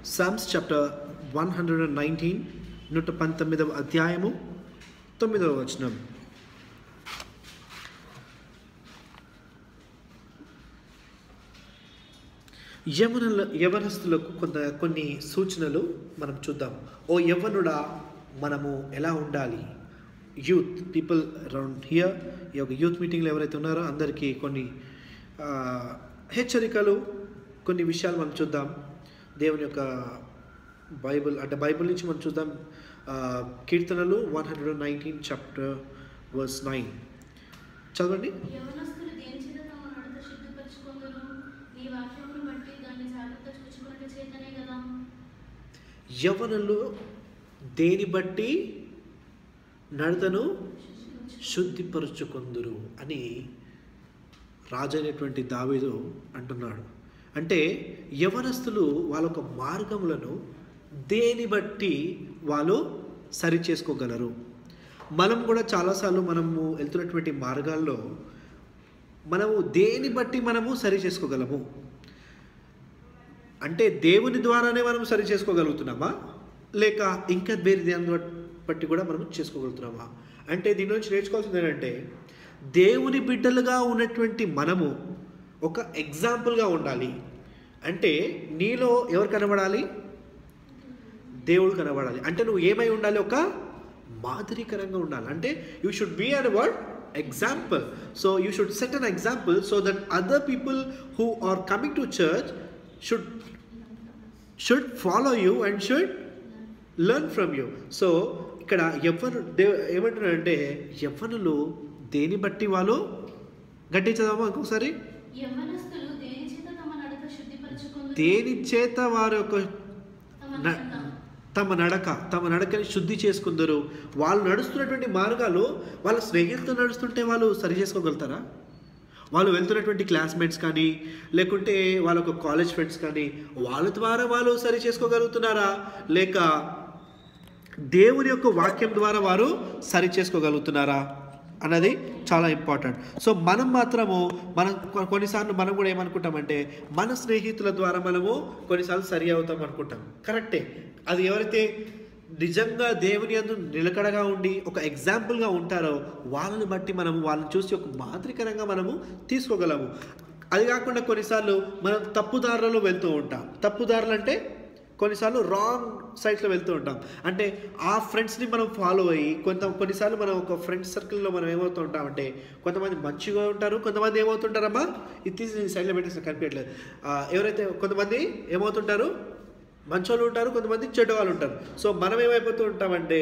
Psalms chapter one hundred and nineteen నూట పంతొమ్మిదవ అధ్యాయము తొమ్మిదవ వచనం యవనుల యవనస్తులకు కొంత కొన్ని సూచనలు మనం చూద్దాం ఓ యవ్వనుడా మనము ఎలా ఉండాలి యూత్ పీపుల్ అరౌండ్ హియర్ ఈ యొక్క యూత్ మీటింగ్లో ఎవరైతే ఉన్నారో అందరికీ కొన్ని ఆ, హెచ్చరికలు కొన్ని విషయాలు మనం చూద్దాం దేవుని యొక్క బైబిల్ అంటే బైబిల్ నుంచి మనం చూద్దాం ఆ, కీర్తనలు one hundred nineteen chapter verse nine చదవండి యవనస్తులు దేని చేత తమ నడత శుద్ధిపరచుకొందురు? నీ వాక్యమును బట్టి దాన్ని జాగ్రత్త చూచుకొనుట చేతనే కదా. యవనులు దేని బట్టి నడతను శుద్ధిపరుచుకుందురు అని రాజైనటువంటి దావీదు అంటున్నాడు అంటే యవనస్తులు వాళ్ళ యొక్క మార్గములను దేని బట్టి వాళ్ళు సరి చేసుకోగలరు మనం కూడా చాలాసార్లు మనము వెళ్తున్నటువంటి మార్గాల్లో మనము దేని బట్టి మనము సరి చేసుకోగలము అంటే దేవుని ద్వారానే మనం సరి చేసుకోగలుగుతున్నామా లేక ఇంకా వేరే దాన్ని బట్టి కూడా మనం చేసుకోగలుగుతున్నామా అంటే దీని నుంచి నేర్చుకోవాల్సింది ఏంటంటే దేవుని బిడ్డలుగా ఉన్నటువంటి మనము ఒక ఎగ్జాంపుల్గా ఉండాలి అంటే నీలో ఎవరు కనబడాలి దేవుడు కనబడాలి అంటే నువ్వు ఏమై ఉండాలి ఒక మాదిరికరంగా ఉండాలి అంటే you should be an word example so you should set an example so that other people who are coming to church should should follow you and should learn from you so ఇక్కడ యవ్వను they ఏమంటున్నారంటే యవ్వనులు దేని బట్టి వాళ్ళు గట్టి చదవమా ఇంకొకసారి యవ్వనస్తులు దేని చేత తమ నడత శుద్ధిపరచుకొందురు? దేని చేత వారి యొక్క తమ న- నడత. తమ నడక తమ నడకని శుద్ధి చేసుకుందరు వాళ్ళు నడుస్తున్నటువంటి మార్గాలు వాళ్ళ స్నేహితులతో నడుస్తుంటే వాళ్ళు సరి చేసుకోగలుగుతారా వాళ్ళు వెళ్తున్నటువంటి క్లాస్మేట్స్ కానీ లేకుంటే వాళ్ళ ఒక కాలేజ్ ఫ్రెండ్స్ కానీ వాళ్ళ ద్వారా వాళ్ళు సరి చేసుకోగలుగుతున్నారా లేక దేవుని యొక్క వాక్యం ద్వారా వారు సరి చేసుకోగలుగుతున్నారా అన్నది చాలా ఇంపార్టెంట్ సో మనం మాత్రము మనం కొ- కొన్నిసార్లు మనం కూడా ఏమనుకుంటామంటే మన స్నేహితుల ద్వారా మనము కొన్నిసార్లు సరి అవుతాం అనుకుంటాం కరెక్టే అది ఎవరైతే నిజంగా దేవుని అందు నిలకడగా ఉండి ఒక ఎగ్జాంపుల్గా ఉంటారో వాళ్ళని బట్టి మనము వాళ్ళని చూసి ఒక మాదిరికరంగా మనము తీసుకోగలము అది కాకుండా కొన్నిసార్లు మనం తప్పుదారులలో వెళ్తూ ఉంటాం తప్పుదారులు అంటే కొన్నిసార్లు రాంగ్ సైడ్స్లో వెళ్తూ ఉంటాం అంటే ఆ ఫ్రెండ్స్ని మనం ఫాలో అయ్యి కొంత కొన్నిసార్లు మనం ఒక ఫ్రెండ్స్ సర్కిల్లో మనం ఏమవుతూ ఉంటామంటే కొంతమంది మంచిగా ఉంటారు కొంతమంది ఏమవుతుంటారమ్మా ఇది తీసి సైడ్లో పెట్టేసి కనిపించట్లేదు ఆ, ఎవరైతే కొంతమంది ఏమవుతుంటారు మంచోళ్ళు ఉంటారు కొంతమంది చెడ్డ వాళ్ళు ఉంటారు సో మనం ఏమైపోతూ ఉంటామంటే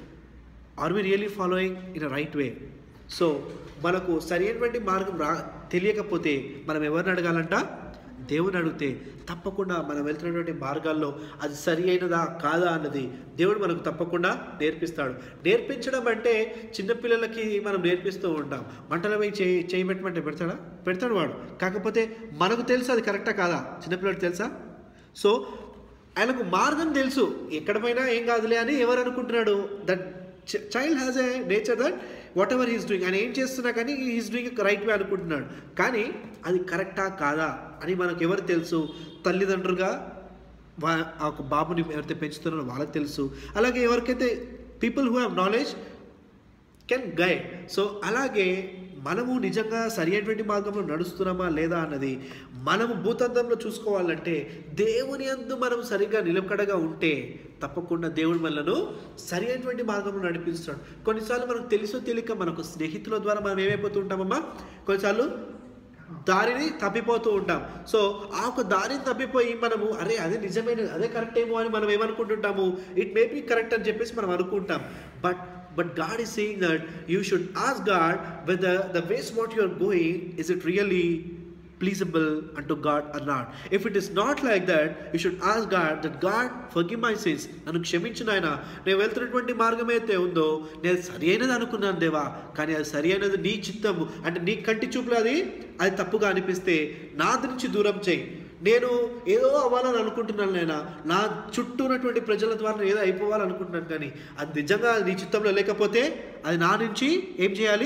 are we really following in a right way so మనకు సరైనటువంటి మార్గం రా తెలియకపోతే మనం ఎవరిని అడగాలంట దేవుని అడిగితే తప్పకుండా మనం వెళ్తున్నటువంటి మార్గాల్లో అది సరి అయినదా కాదా అన్నది దేవుడు మనకు తప్పకుండా నేర్పిస్తాడు నేర్పించడం అంటే చిన్నపిల్లలకి మనం నేర్పిస్తూ ఉంటాం మంటల పోయి చేయి చేయి పెట్టమంటే పెడతాడా పెడతాడు వాడు కాకపోతే మనకు తెలుసు అది కరెక్టా కాదా చిన్నపిల్లడికి తెలుసా సో ఆయనకు మార్గం తెలుసు ఎక్కడ పోయినా ఏం కాదులే అని ఎవరు అనుకుంటున్నాడు that child has a nature that whatever he's doing ఆయన ఏం చేస్తున్నా కానీ హీస్ డూయింగ్ రైట్ వే అనుకుంటున్నాడు కానీ అది కరెక్టా కాదా అని మనకు ఎవరు తెలుసు తల్లిదండ్రులుగా వా ఆ ఒక బాబుని ఎవరైతే పెంచుతున్నారో వాళ్ళకి తెలుసు అలాగే ఎవరికైతే people who have knowledge can guide so అలాగే మనము నిజంగా సరి అయినటువంటి మార్గంలో నడుస్తున్నామా లేదా అన్నది మనము భూతంతంలో చూసుకోవాలంటే దేవుని అందు మనం సరిగ్గా నిలకడగా ఉంటే తప్పకుండా దేవుడు మనలను సరి అయినటువంటి మార్గంలో నడిపిస్తాడు కొన్నిసార్లు మనకు తెలుసో తెలియక మనకు స్నేహితుల ద్వారా మనం ఏమైపోతూ ఉంటామమ్మా కొన్నిసార్లు దారిని తప్పిపోతూ ఉంటాం సో ఆ ఒక దారిని తప్పిపోయి మనము అరే అదే నిజమైన అదే కరెక్ట్ ఏమో అని మనం ఏమనుకుంటుంటాము ఇట్ మే బి కరెక్ట్ అని చెప్పేసి మనం అనుకుంటాం but but God is saying that you should ask God whether the ways what you are going is it really pleasable unto God or not. If it is not like that, you should ask God that God forgive my sins. నన్ను క్షమించు నాయన నేను వెళ్తున్నటువంటి మార్గం అయితే ఉందో నేను సరి అయినది అనుకున్నాను దేవా కానీ అది సరి అయినది నీ చిత్తము అంటే నీ కంటి చూపులు అది అది తప్పుగా అనిపిస్తే నా నుంచి దూరం చేయి నేను ఏదో అవ్వాలని అనుకుంటున్నాను నేను నా చుట్టూ ఉన్నటువంటి ప్రజల ద్వారా నేను ఏదో అయిపోవాలనుకుంటున్నాను కానీ అది నిజంగా నీ చిత్తంలో లేకపోతే అది నా నుంచి ఏం చేయాలి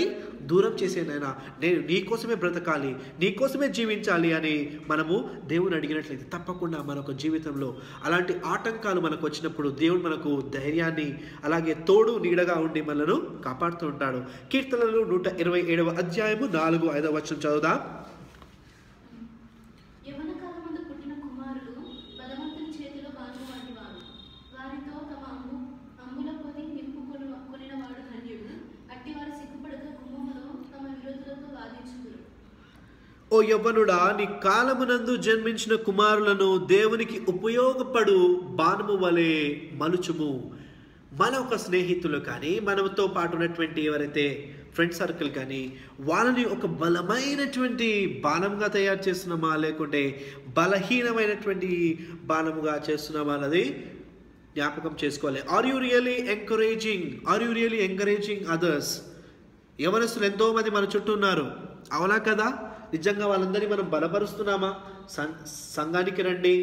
దూరం చేసేనైనా నేను నీ కోసమే బ్రతకాలి నీ కోసమే జీవించాలి అని మనము దేవుని అడిగినట్లయితే తప్పకుండా మనకు జీవితంలో అలాంటి ఆటంకాలు మనకు వచ్చినప్పుడు దేవుడు మనకు ధైర్యాన్ని అలాగే తోడు నీడగా ఉండి మనను కాపాడుతూ ఉంటాడు కీర్తనలు నూట ఇరవై ఏడవ అధ్యాయము నాలుగు ఐదవ వచనం చదువుదాం యవన కాలమందు పుట్టిన కుమారులు బలవంతుని చేతిలో బాణం వంటి వారు వారితో తమ అమ్ము అమ్ముల పొది నింపుకొని కొనినవాడు ధన్యుడు అట్టివారు సిగ్గుపడక గుమ్మములో తమ విరోధులతో వాదించుదురు ఓ యవ్వనుడా నీ కాలమునందు జన్మించిన కుమారులను దేవునికి ఉపయోగపడు బాణము వలె మలుచుము మన ఒక స్నేహితులు కానీ మనతో పాటు ఉన్నటువంటి ఎవరైతే ఫ్రెండ్ సర్కిల్ కానీ వాళ్ళని ఒక బలమైనటువంటి బాణంగా తయారు చేస్తున్నామా లేకుంటే బలహీనమైనటువంటి బాణముగా చేస్తున్నామా అన్నది జ్ఞాపకం చేసుకోవాలి are you really encouraging are you really encouraging others యవనస్తులు ఎంతో మంది మన చుట్టూ ఉన్నారు అవునా కదా నిజంగా వాళ్ళందరినీ మనం బలపరుస్తున్నామా సం సంఘానికి రండి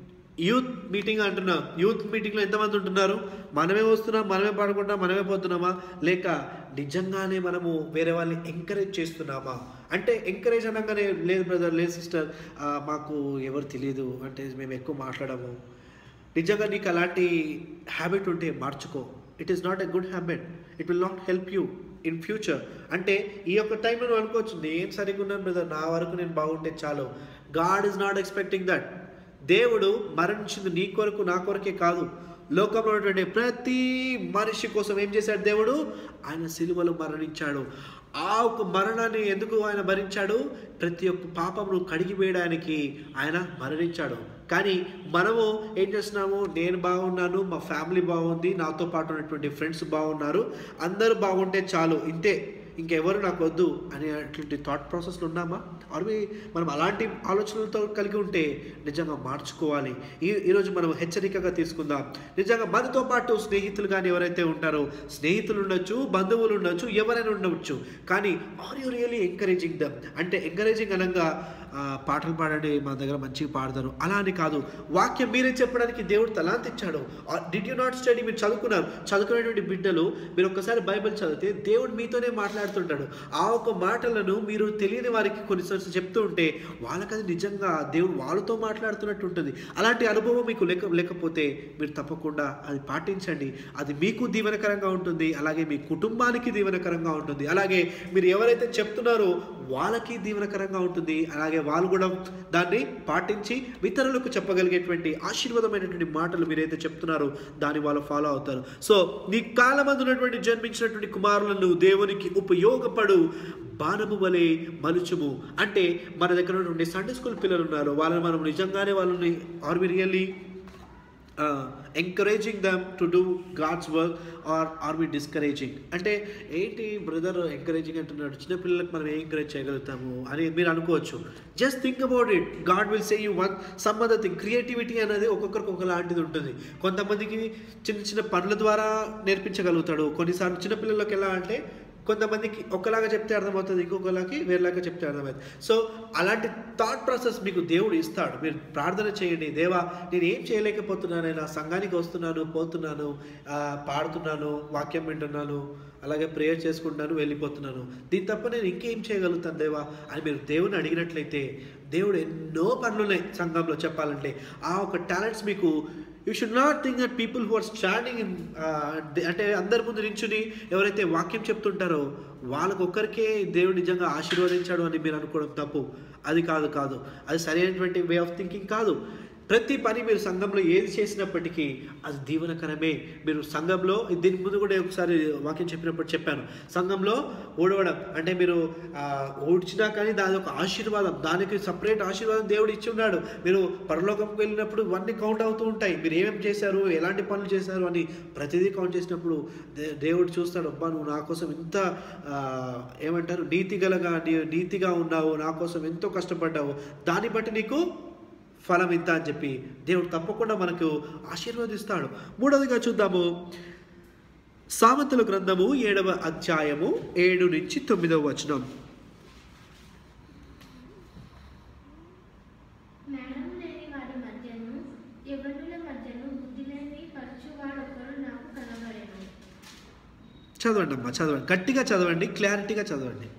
యూత్ మీటింగ్ అంటున్నాం యూత్ మీటింగ్లో ఎంతమంది ఉంటున్నారు మనమే వస్తున్నాం మనమే పాడుకుంటాం మనమే పోతున్నామా లేక నిజంగానే మనము వేరే వాళ్ళని ఎంకరేజ్ చేస్తున్నామా అంటే ఎంకరేజ్ అనగానే లేదు బ్రదర్ లేదు సిస్టర్ మాకు ఎవరు తెలియదు అంటే మేము ఎక్కువ మాట్లాడము నిజంగా నీకు అలాంటి హ్యాబిట్ ఉంటే మార్చుకో it is not a good habit it will not help you in future అంటే ఈ యొక్క టైంలో నువ్వు అనుకోవచ్చు నేను సరిగ్గా ఉన్నాను బ్రదర్ నా వరకు నేను బాగుంటే చాలు God is not expecting that దేవుడు మరణించింది నీ కొరకు నా కొరకే కాదు లోకంలో ఉన్నటువంటి ప్రతి మనిషి కోసం ఏం చేశాడు దేవుడు ఆయన సిలువలో మరణించాడు ఆ ఒక మరణాన్ని ఎందుకు ఆయన భరించాడు ప్రతి ఒక్క పాపమును కడిగి వేయడానికి ఆయన మరణించాడు కానీ మనము ఏం చేస్తున్నాము నేను బాగున్నాను మా ఫ్యామిలీ బాగుంది నాతో పాటు ఉన్నటువంటి ఫ్రెండ్స్ బాగున్నారు అందరూ బాగుంటే చాలు ఇంతే ఇంకెవరు నాకు వద్దు అనే అటువంటి థాట్ ప్రాసెస్లో ఉన్నామా అవి మనం అలాంటి ఆలోచనలతో కలిగి ఉంటే నిజంగా మార్చుకోవాలి ఈ ఈరోజు మనం హెచ్చరికగా తీసుకుందాం నిజంగా మనతో పాటు స్నేహితులు కానీ ఎవరైతే ఉంటారో స్నేహితులు ఉండొచ్చు బంధువులు ఉండొచ్చు ఎవరైనా ఉండవచ్చు కానీ are you really encouraging them అంటే ఎంకరేజింగ్ అనగా ఆ, పాటలు పాడండి మా దగ్గర మంచిగా పాడతారు అలా అని కాదు వాక్యం మీరే చెప్పడానికి దేవుడు తలాంతి ఇచ్చాడు డిడ్ యూ నాట్ స్టడీ మీరు చదువుకున్నారు చదువుకునేటువంటి బిడ్డలు మీరు ఒక్కసారి బైబిల్ చదివితే దేవుడు మీతోనే మాట్లాడుతుంటాడు ఆ ఒక మాటలను మీరు తెలియని వారికి కొన్నిసార్లు చెప్తూ ఉంటే వాళ్ళకి అది నిజంగా దేవుడు వాళ్ళతో మాట్లాడుతున్నట్టు ఉంటుంది అలాంటి అనుభవం మీకు లేక లేకపోతే మీరు తప్పకుండా అది పాటించండి అది మీకు దీవెనకరంగా ఉంటుంది అలాగే మీ కుటుంబానికి దీవెనకరంగా ఉంటుంది అలాగే మీరు ఎవరైతే చెప్తున్నారో వాళ్ళకి దీవెనకరంగా ఉంటుంది అలాగే వాళ్ళు కూడా దాన్ని పాటించి ఇతరులకు చెప్పగలిగేటువంటి ఆశీర్వాదమైనటువంటి మాటలు మీరైతే చెప్తున్నారో దాన్ని వాళ్ళు ఫాలో అవుతారు సో నీ కాలమందు ఉన్నటువంటి జన్మించినటువంటి కుమారులను దేవునికి ఉపయోగపడు బాణము వలె మలుచుము అంటే మన దగ్గర ఉన్నటువంటి సండే స్కూల్ పిల్లలు ఉన్నారు వాళ్ళని మనం నిజంగానే వాళ్ళని are we really encouraging them to do God's work are are we discouraging అంటే ఏంటి బ్రదర్ ఎంకరేజింగ్ అంటున్నాడు చిన్నపిల్లలకు మనం ఏం ఎంకరేజ్ చేయగలుగుతాము అని మీరు అనుకోవచ్చు just think about it God will say you one some other thing creativity అనేది ఒక్కొక్కరికి ఒకలాంటిది ఉంటుంది కొంతమందికి చిన్న చిన్న పనుల ద్వారా నేర్పించగలుగుతాడు కొన్నిసార్లు చిన్నపిల్లలకి ఎలా అంటే కొంతమందికి ఒకలాగా చెప్తే అర్థమవుతుంది ఇంకొకలాకి వేరేలాగా చెప్తే అర్థమవుతుంది సో అలాంటి థాట్ ప్రాసెస్ మీకు దేవుడు ఇస్తాడు మీరు ప్రార్థన చేయండి దేవా నేను ఏం చేయలేకపోతున్నాను నా సంఘానికి వస్తున్నాను పోతున్నాను ఆ, పాడుతున్నాను వాక్యం వింటున్నాను అలాగే ప్రేయర్ చేసుకుంటున్నాను వెళ్ళిపోతున్నాను దీని తప్ప నేను ఇంకేం చేయగలుగుతాను దేవా అని మీరు దేవుని అడిగినట్లయితే దేవుడు ఎన్నో పనులు ఉన్నాయి సంఘంలో చెప్పాలంటే ఆ ఒక టాలెంట్స్ మీకు you should not think that people who are standing in అంటే అందరి ముందు నించుని ఎవరైతే వాక్యం చెప్తుంటారో వాళ్ళకు ఒక్కరికే దేవుడు నిజంగా ఆశీర్వదించాడు అని మీరు అనుకోవడం తప్పు అది కాదు కాదు అది సరైనటువంటి వే ఆఫ్ థింకింగ్ కాదు ప్రతి పని మీరు సంఘంలో ఏది చేసినప్పటికీ అది దీవెనకరమే మీరు సంఘంలో దీని ముందు కూడా ఒకసారి వాక్యం చెప్పినప్పుడు చెప్పాను సంఘంలో ఓడవడం అంటే మీరు ఆ, ఓడ్చినా కానీ దాని ఒక ఆశీర్వాదం దానికి సపరేట్ ఆశీర్వాదం దేవుడు ఇచ్చి ఉన్నాడు మీరు పరలోకంకి వెళ్ళినప్పుడు ఇవన్నీ కౌంట్ అవుతూ ఉంటాయి మీరు ఏమేమి చేశారు ఎలాంటి పనులు చేశారు అని ప్రతిదీ కౌంట్ చేసినప్పుడు దే- దేవుడు చూస్తాడు అబ్బా నువ్వు నా కోసం ఇంత ఆ, ఏమంటారు నీతిగలగా నీ- నీతిగా ఉన్నావు నా కోసం ఎంతో కష్టపడ్డావు దాన్ని బట్టి నీకు ఫలం ఇంత అని చెప్పి దేవుడు తప్పకుండా మనకు ఆశీర్వదిస్తాడు మూడవదిగా చూద్దాము సామెతల గ్రంథము ఏడవ అధ్యాయము ఏడు నుంచి తొమ్మిదవ వచనం జ్ఞానము లేని వారి మధ్యను యవనుల మధ్యను బుద్ధి లేని పరచువాడొకడు నాకు కనబడెను చదవండి అమ్మా చదవండి గట్టిగా చదవండి క్లారిటీగా చదవండి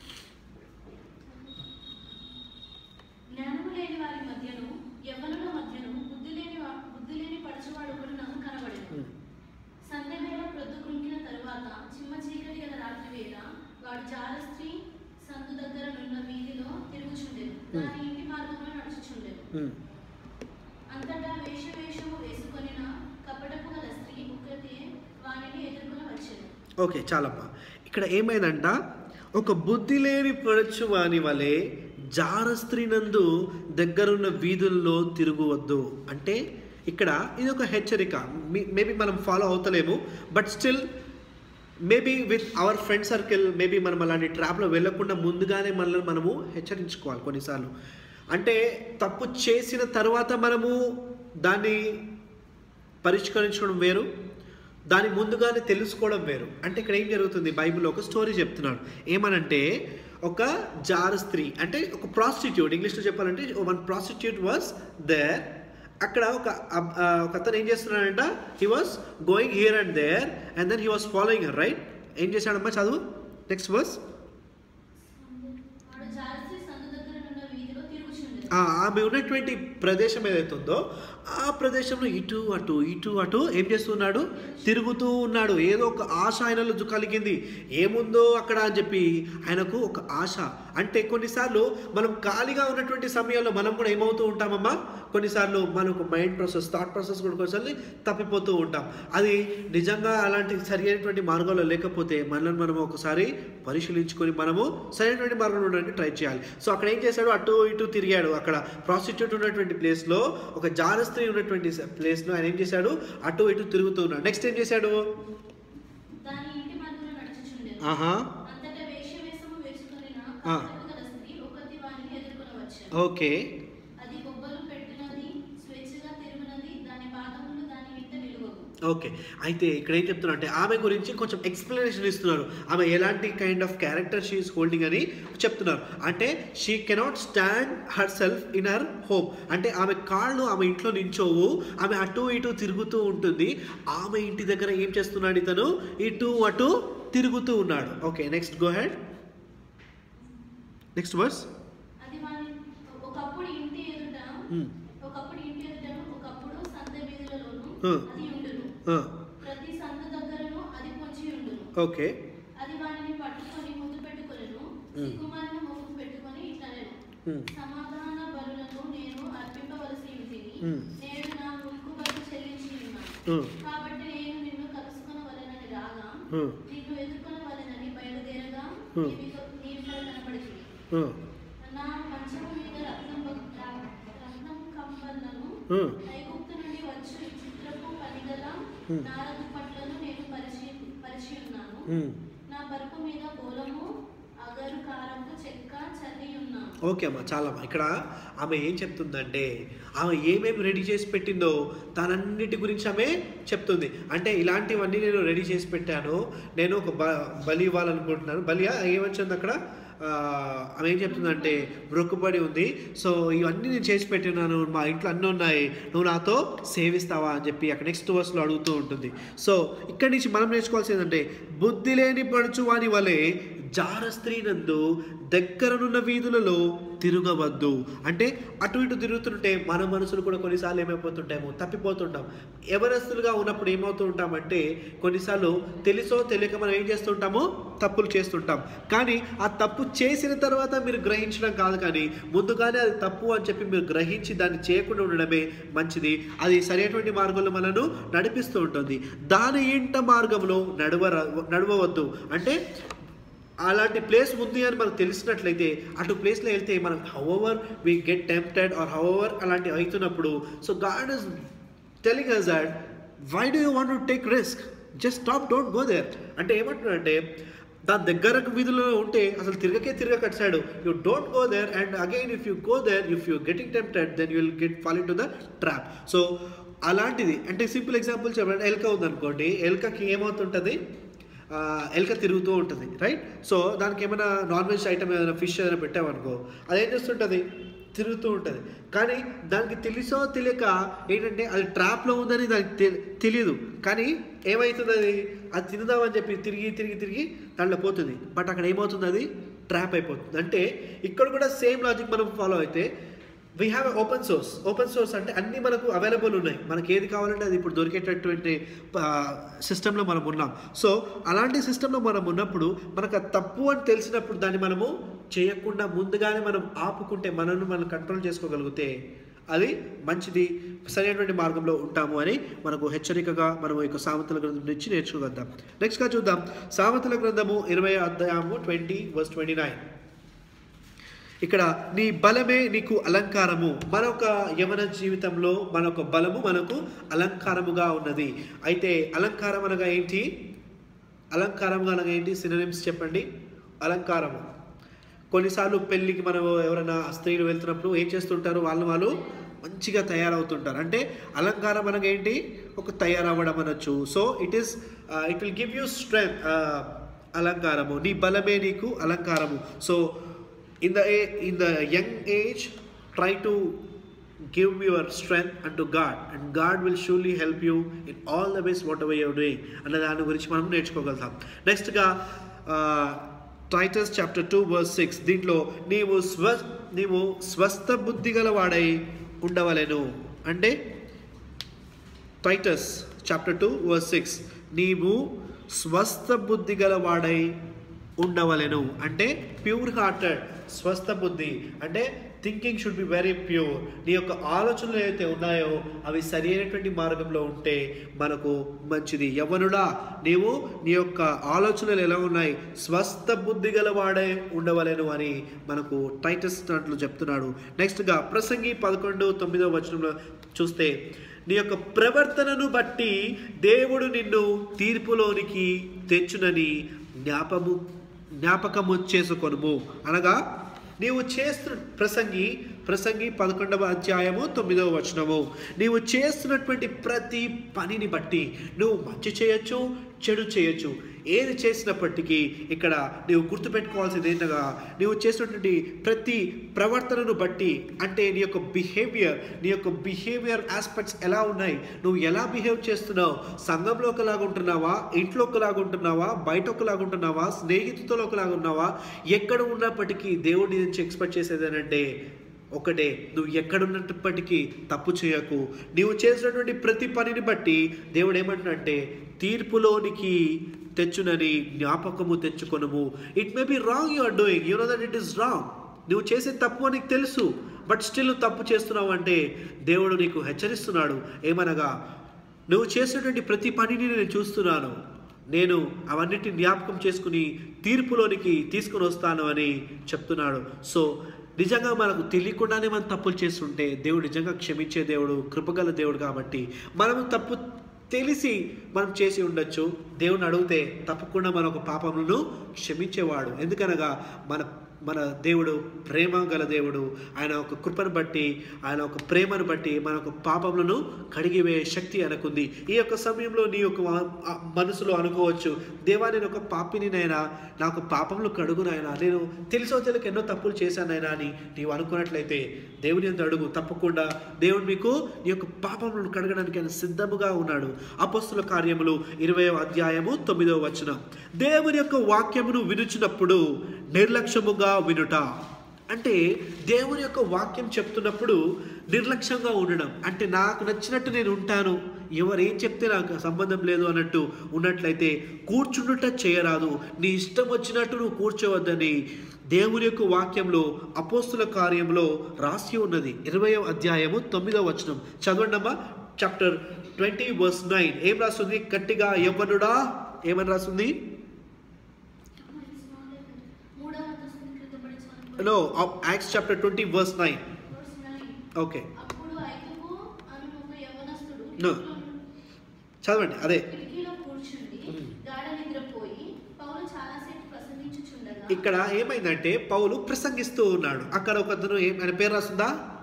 జ్ఞానము లేని వారి మధ్యను యవ్వనుల మధ్యను బుద్ధి లేని వా- బుద్ధి లేని పడుచువాడు ఒకడు నాకు కనబడెను ఉమ్. సంధ్య వేళ ప్రొద్దు కృంగిన తరువాత చిమ్మ చీకటి గల రాత్రి వేళ వాడు జారస్త్రీ సందు దగ్గర నున్న వీధిలో తిరుగుచుండెను దాని ఇంటి మార్గంలో నడుచుచుండెను ఉమ్. అంతటా వేషవేషము వేసుకొనిన కపటపు గల స్త్రీ ఒకతే వానిని ఎదుర్కొని వచ్చెను ఓకే చాలమ్మా ఇక్కడ ఏమైందంట ఒక బుద్ధి లేని పరచు వాని వలె జారస్త్రీనందు దగ్గరున్న వీధుల్లో తిరుగువద్దు అంటే ఇక్కడ ఇది ఒక హెచ్చరిక మేబీ మనం ఫాలో అవుతలేము but still maybe with our friend circle maybe మనం అలాంటి ట్రాప్లో వెళ్ళకుండా ముందుగానే మనల్ని మనము హెచ్చరించుకోవాలి కొన్నిసార్లు అంటే తప్పు చేసిన తర్వాత మనము దాన్ని పరిష్కరించడం వేరు దాని ముందుగానే తెలుసుకోవడం వేరు అంటే ఇక్కడ ఏం జరుగుతుంది బైబిల్లో ఒక స్టోరీ చెప్తున్నాడు ఏమనంటే ఒక జార స్త్రీ అంటే ఒక ప్రాస్టిట్యూట్ ఇంగ్లీష్లో చెప్పాలంటే వన్ ప్రాస్టిట్యూట్ వాజ్ దేర్ అక్కడ ఒక అబ్- ఆ, ఒక అతను ఏం చేస్తున్నాడంట he was going here and there and then he was following right ఏం చేశాడమ్మా చదువు నెక్స్ట్ వర్స్ వాడు జారస్త్రీ సందు దగ్గర నున్న వీధిలో తిరుగుచుండెను ఆ, ఆమె ఉన్నటువంటి ప్రదేశం ఏదైతే ఉందో ఆ ప్రదేశంలో ఇటు అటు ఇటు అటు ఏం చేస్తున్నాడు తిరుగుతూ ఉన్నాడు ఏదో ఒక ఆశ ఆయనలో జు- కలిగింది ఏముందో అక్కడ అని చెప్పి ఆయనకు ఒక ఆశ అంటే కొన్నిసార్లు మనం ఖాళీగా ఉన్నటువంటి సమయంలో మనం కూడా ఏమవుతూ ఉంటామమ్మా కొన్నిసార్లు మనకు మైండ్ ప్రాసెస్ థాట్ ప్రాసెస్ కూడా కొన్నిసార్లు తప్పిపోతూ ఉంటాం అది నిజంగా అలాంటి సరి అయినటువంటి మార్గంలో లేకపోతే మనల్ని మనం ఒకసారి పరిశీలించుకొని మనము సరైనటువంటి మార్గంలో ఉండడానికి ట్రై చేయాలి సో అక్కడ ఏం చేశాడు అటు ఇటు తిరిగాడు అక్కడ ప్రాస్టిట్యూట్ ఉన్నటువంటి ప్లేస్లో ఒక జారస్త్రీ ఉన్నటువంటి ప్లేస్లో ఆయన ఏం చేశాడు అటు ఇటు తిరుగుతూ ఉన్నాడు నెక్స్ట్ ఏం చేశాడు దాని ఇంటి మార్గంలో నడుచుచుండెను ఆహా అంతటా వేషవేషము వేసుకొనిన ఆ. కపటపు గల స్త్రీ ఒకతి వానిని ఎదుర్కొని వచ్చెను ఓకే అది బొబ్బలు పెట్టినది స్వేచ్ఛగా తిరుగునది దాని పాదములు దాని ఇంట నిలువవు ఓకే అయితే ఇక్కడ ఏం చెప్తున్నా అంటే ఆమె గురించి కొంచెం ఎక్స్ప్లెనేషన్ ఇస్తున్నారు ఆమె ఎలాంటి kind of character she is holding అని చెప్తున్నారు అంటే she cannot stand herself in her home అంటే ఆమె కాళ్ళు ఆమె ఇంట్లో నించోవు ఆమె అటు ఇటు తిరుగుతూ ఉంటుంది ఆమె ఇంటి దగ్గర ఏం చేస్తున్నాడు ఇతను ఇటు అటు తిరుగుతూ ఉన్నాడు okay next go head next verse అది వాని ఒకప్పుడు ఇంటి ఎదుట ఒకప్పుడు ఇంటి ఎదుటను ఒకప్పుడు సంత వీధులలోను Hmm. అది ఉండును ప్రతి సంత దగ్గరను అది పొంచి ఉండును ఓకే అది వానిని పట్టుకొని ముందు పెట్టుకొనెను Hmm. సిగ్గుమాలిన ముఖం పెట్టుకొని ఇట్లనెను సమాధాన బలులను నేను అర్పింపవలసి ఉంటుంది Hmm. నేను నా ముల్కు బలి చెల్లించి ఉన్నాను కాబట్టి నేను నిన్ను కలుసుకొనవలెనని రాగా నిన్ను ఎదుర్కొనవలెనని బయలుదేరగా Hmm. నీవిక- నీవిక్కడ కనపడితివి నా మంచము మీద రత్నం రత్నం కంబలను ఐగుప్తు నుండి వచ్చు ఈ చిత్రపు పనిగల Hmm. నారదు పట్లను నేను పరిచి పరిచి ఉన్నాను నా పరుపు మీద బోలము అగరు కారపు చెక్క చల్లి ఉన్నాను ఓకే అమ్మా చాలా అమ్మా ఇక్కడ ఆమె ఏం చెప్తుందంటే ఆమె ఏమేమి రెడీ చేసి పెట్టిందో తనన్నిటి గురించి ఆమె చెప్తుంది అంటే ఇలాంటివన్నీ నేను రెడీ చేసి పెట్టాను నేను ఒక బ బలి ఇవ్వాలనుకుంటున్నాను బలియా ఏమొచ్చింది అక్కడ ఆ, ఆమె ఏం చెప్తుందంటే మొక్కుబడి ఉంది సో ఇవన్నీ నేను చేసి పెట్టినాను మా ఇంట్లో అన్నీ ఉన్నాయి నువ్వు నాతో సేవిస్తావా అని చెప్పి అక్కడ నెక్స్ట్ వర్స్లో అడుగుతూ ఉంటుంది సో ఇక్కడి నుంచి మనం నేర్చుకోవాల్సింది ఏంటంటే బుద్ధి లేని పడుచువాని వలె జార స్త్రీ నందు దగ్గరనున్న వీధులలో తిరగవద్దు అంటే అటు ఇటు తిరుగుతుంటే మన మనసులు కూడా కొన్నిసార్లు ఏమైపోతుంటామో తప్పిపోతుంటాం ఎవరస్తులుగా ఉన్నప్పుడు ఏమవుతూ ఉంటామంటే కొన్నిసార్లు తెలుసో తెలియక మనం ఏం చేస్తుంటామో తప్పులు చేస్తుంటాం కానీ ఆ తప్పు చేసిన తర్వాత మీరు గ్రహించడం కాదు కానీ ముందుగానే అది తప్పు అని చెప్పి మీరు గ్రహించి దాన్ని చేయకుండా ఉండడమే మంచిది అది సరైనటువంటి మార్గంలో మనను నడిపిస్తూ ఉంటుంది దాని ఇంట మార్గంలో నడవ నడవవద్దు అంటే అలాంటి ప్లేస్ ఉంది అని మనకు తెలిసినట్లయితే అటు ప్లేస్లో వెళ్తే మనం however we get tempted or however అలాంటి అవుతున్నప్పుడు so God is telling us that why do you want to take risk just stop don't go there అంటే ఏమంటున్నాడంటే దాని దగ్గరకు వీధిలో ఉంటే అసలు తిరగకే తిరగ కట్టాడు you don't go there and again if you go there if you getting tempted then you will get fall into the trap so అలాంటిది అంటే సింపుల్ ఎగ్జాంపుల్ చెప్పండి ఎల్క ఉందనుకోండి ఎల్కకి ఏమవుతుంటుంది ఆ, ఎలుక తిరుగుతూ ఉంటుంది రైట్ సో దానికి ఏమైనా నాన్ వెజ్ ఐటమ్ ఏదైనా ఫిష్ ఏదైనా పెట్టామనుకో అదేం చేస్తుంటుంది తిరుగుతూ ఉంటుంది కానీ దానికి తెలుసో తెలియక ఏంటంటే అది ట్రాప్లో ఉందని దానికి తె- తెలియదు కానీ ఏమవుతుంది అది అది తిందామని చెప్పి తిరిగి తిరిగి తిరిగి దాంట్లో పోతుంది బట్ అక్కడ ఏమవుతుంది అది ట్రాప్ అయిపోతుంది అంటే ఇక్కడ కూడా సేమ్ లాజిక్ మనం ఫాలో అయితే we have open source open source అంటే అన్నీ మనకు అవైలబుల్ ఉన్నాయి మనకి ఏది కావాలంటే అది ఇప్పుడు దొరికేటటువంటి సిస్టంలో మనం ఉన్నాం సో అలాంటి సిస్టంలో మనం ఉన్నప్పుడు మనకు అది తప్పు అని తెలిసినప్పుడు దాన్ని మనము చేయకుండా ముందుగానే మనం ఆపుకుంటే మనల్ని మనం కంట్రోల్ చేసుకోగలిగితే అది మంచిది సరైనటువంటి మార్గంలో ఉంటాము అని మనకు హెచ్చరికగా మనం ఈ యొక్క సామెతల గ్రంథం నుంచి నేర్చుకోగలుగుతాం నెక్స్ట్గా చూద్దాం సామెతల గ్రంథము ఇరవై అధ్యాయము ట్వంటీ వర్స్ ట్వంటీ నైన్ ఇక్కడ నీ బలమే నీకు అలంకారము మనొక యవన జీవితంలో మనొక బలము మనకు అలంకారముగా ఉన్నది అయితే అలంకారం అనగా ఏంటి అలంకారం అనగా ఏంటి సిననిమ్స్ చెప్పండి అలంకారము కొన్నిసార్లు పెళ్ళికి మనం ఎవరైనా స్త్రీలు వెళ్తున్నప్పుడు ఏం చేస్తుంటారు వాళ్ళు వాళ్ళు మంచిగా తయారవుతుంటారు అంటే అలంకారం అనగా ఏంటి ఒక తయారవ్వడం అనొచ్చు so it is it will give you strength అలంకారము నీ బలమే నీకు అలంకారము so in the a- in the young age try to give your strength unto god and god will surely help you in all the ways whatever you're doing అన్న దాని గురించి మనం నేర్చుకోగలుగుతాం నెక్స్ట్గా Titus chapter two verse six దీంట్లో నీవు స్వ నీవు స్వస్థ బుద్ధి గల వాడై ఉండవలెను అంటే Titus chapter two verse six నీవు స్వస్థ బుద్ధి గల వాడై ఉండవలెను అంటే ప్యూర్ హార్టెడ్ స్వస్థ బుద్ధి అంటే thinking should be very pure నీ యొక్క ఆలోచనలు ఏవైతే ఉన్నాయో అవి సరైనటువంటి మార్గంలో ఉంటే మనకు మంచిది యవ్వనుడా నీవు నీ యొక్క ఆలోచనలు ఎలా ఉన్నాయి స్వస్థ బుద్ధి గలవాడే ఉండవలెను అని మనకు టైటస్ దాంట్లో చెప్తున్నాడు నెక్స్ట్గా ప్రసంగి పదకొండు తొమ్మిదో వచనంలో చూస్తే నీ యొక్క ప్రవర్తనను బట్టి దేవుడు నిన్ను తీర్పులోనికి తెచ్చునని జ్ఞాపము జ్ఞాపకము చేసుకొనుము అనగా నీవు చేస్తున్న ప్రసంగి ప్రసంగి పదకొండవ అధ్యాయము తొమ్మిదవ వచనము నీవు చేస్తున్నటువంటి ప్రతి పనిని బట్టి నువ్వు మంచి చేయొచ్చు చెడు చేయొచ్చు ఏది చేసినప్పటికీ ఇక్కడ నీవు గుర్తుపెట్టుకోవాల్సింది ఏంటగా నీవు చేసినటువంటి ప్రతి ప్రవర్తనను బట్టి అంటే నీ యొక్క బిహేవియర్ నీ యొక్క బిహేవియర్ ఆస్పెక్ట్స్ ఎలా ఉన్నాయి నువ్వు ఎలా బిహేవ్ చేస్తున్నావు సంఘంలో ఒకలాగా ఉంటున్నావా ఇంట్లో ఒకలాగా ఉంటున్నావా బయట ఒకలాగా ఉంటున్నావా స్నేహితులతో ఒకలాగా ఉన్నావా ఎక్కడ ఉన్నప్పటికీ దేవుడి నుంచి ఎక్స్పెక్ట్ చేసేది ఏంటంటే ఒకటే నువ్వు ఎక్కడున్నప్పటికీ తప్పు చేయకు నీవు చేసినటువంటి ప్రతి పనిని బట్టి దేవుడు ఏమంటున్నాడంటే తీర్పులోనికి తెచ్చునని జ్ఞాపకము తెచ్చుకొనుము it may be wrong you are doing you know that it is wrong నువ్వు చేసే తప్పు అని నీకు తెలుసు బట్ స్టిల్ నువ్వు తప్పు చేస్తున్నావు అంటే దేవుడు నీకు హెచ్చరిస్తున్నాడు ఏమనగా నువ్వు చేసేటువంటి ప్రతి పనిని నేను చూస్తున్నాను నేను అవన్నిటిని జ్ఞాపకం చేసుకుని తీర్పులోనికి తీసుకుని వస్తాను అని చెప్తున్నాడు సో నిజంగా మనకు తెలియకుండానే మనం తప్పులు చేస్తుంటే దేవుడు నిజంగా క్షమించే దేవుడు కృపగల దేవుడు కాబట్టి మనం తప్పు తెలిసి మనం చేసి ఉండొచ్చు దేవుని అడిగితే తప్పకుండా మన ఒక పాపములను క్షమించేవాడు ఎందుకనగా మన మన దేవుడు ప్రేమ గల దేవుడు ఆయన ఒక కృపను బట్టి ఆయన ఒక ప్రేమను బట్టి మన ఒక పాపములను కడిగివేయ శక్తి అనుకుంది ఈ యొక్క సమయంలో నీ యొక్క మ- మనసులో అనుకోవచ్చు దేవా నేను ఒక పాపిని నైనా నాకు పాపములు కడుగు నాయనా నేను తెలుసో తెలియక ఎన్నో తప్పులు చేశానైనా అని నీవు అనుకున్నట్లయితే దేవుని ఎంత అడుగు తప్పకుండా దేవుడు మీకు నీ యొక్క పాపములను కడగడానికి ఆయన సిద్ధముగా ఉన్నాడు అపస్తుల కార్యములు ఇరవై అధ్యాయము తొమ్మిదవ వచనం దేవుని యొక్క వాక్యమును వినుచున్నప్పుడు నిర్లక్ష్యముగా వినుట అంటే దేవుని యొక్క వాక్యం చెప్తున్నప్పుడు నిర్లక్ష్యంగా ఉండడం అంటే నాకు నచ్చినట్టు నేను ఉంటాను ఎవరు ఏం చెప్తే నాకు సంబంధం లేదు అన్నట్టు ఉన్నట్లయితే కూర్చుండుట చేయరాదు నీ ఇష్టం వచ్చినట్టు నువ్వు కూర్చోవద్దని దేవుని యొక్క వాక్యంలో అపోస్తుల కార్యంలో రాసి ఉన్నది ఇరవయో అధ్యాయము తొమ్మిదవ వచనం చదవండమ్మా చాప్టర్ ట్వంటీ వర్స్ నైన్ ఏం రాస్తుంది గట్టిగా యవ్వనుడా ఏమని రాస్తుంది మూడవ అంతస్తుని క్రింద పడి నో Acts chapter twenty verse nine okay అప్పుడు ఐదుగు అను ఒక యవనస్తుడు No. కిటికీలో- చదవండి అదే కిటికీలో కూర్చుండి Mm. గాఢ నిద్రపోయి పౌలు చాలాసేపు ప్రసంగించుచుండగా ఇక్కడ ఏమైందంటే పౌలు ప్రసంగిస్తూ ఉన్నాడు అక్కడ ఒక అతను ఏం ఆయన పేరు రాస్తుందా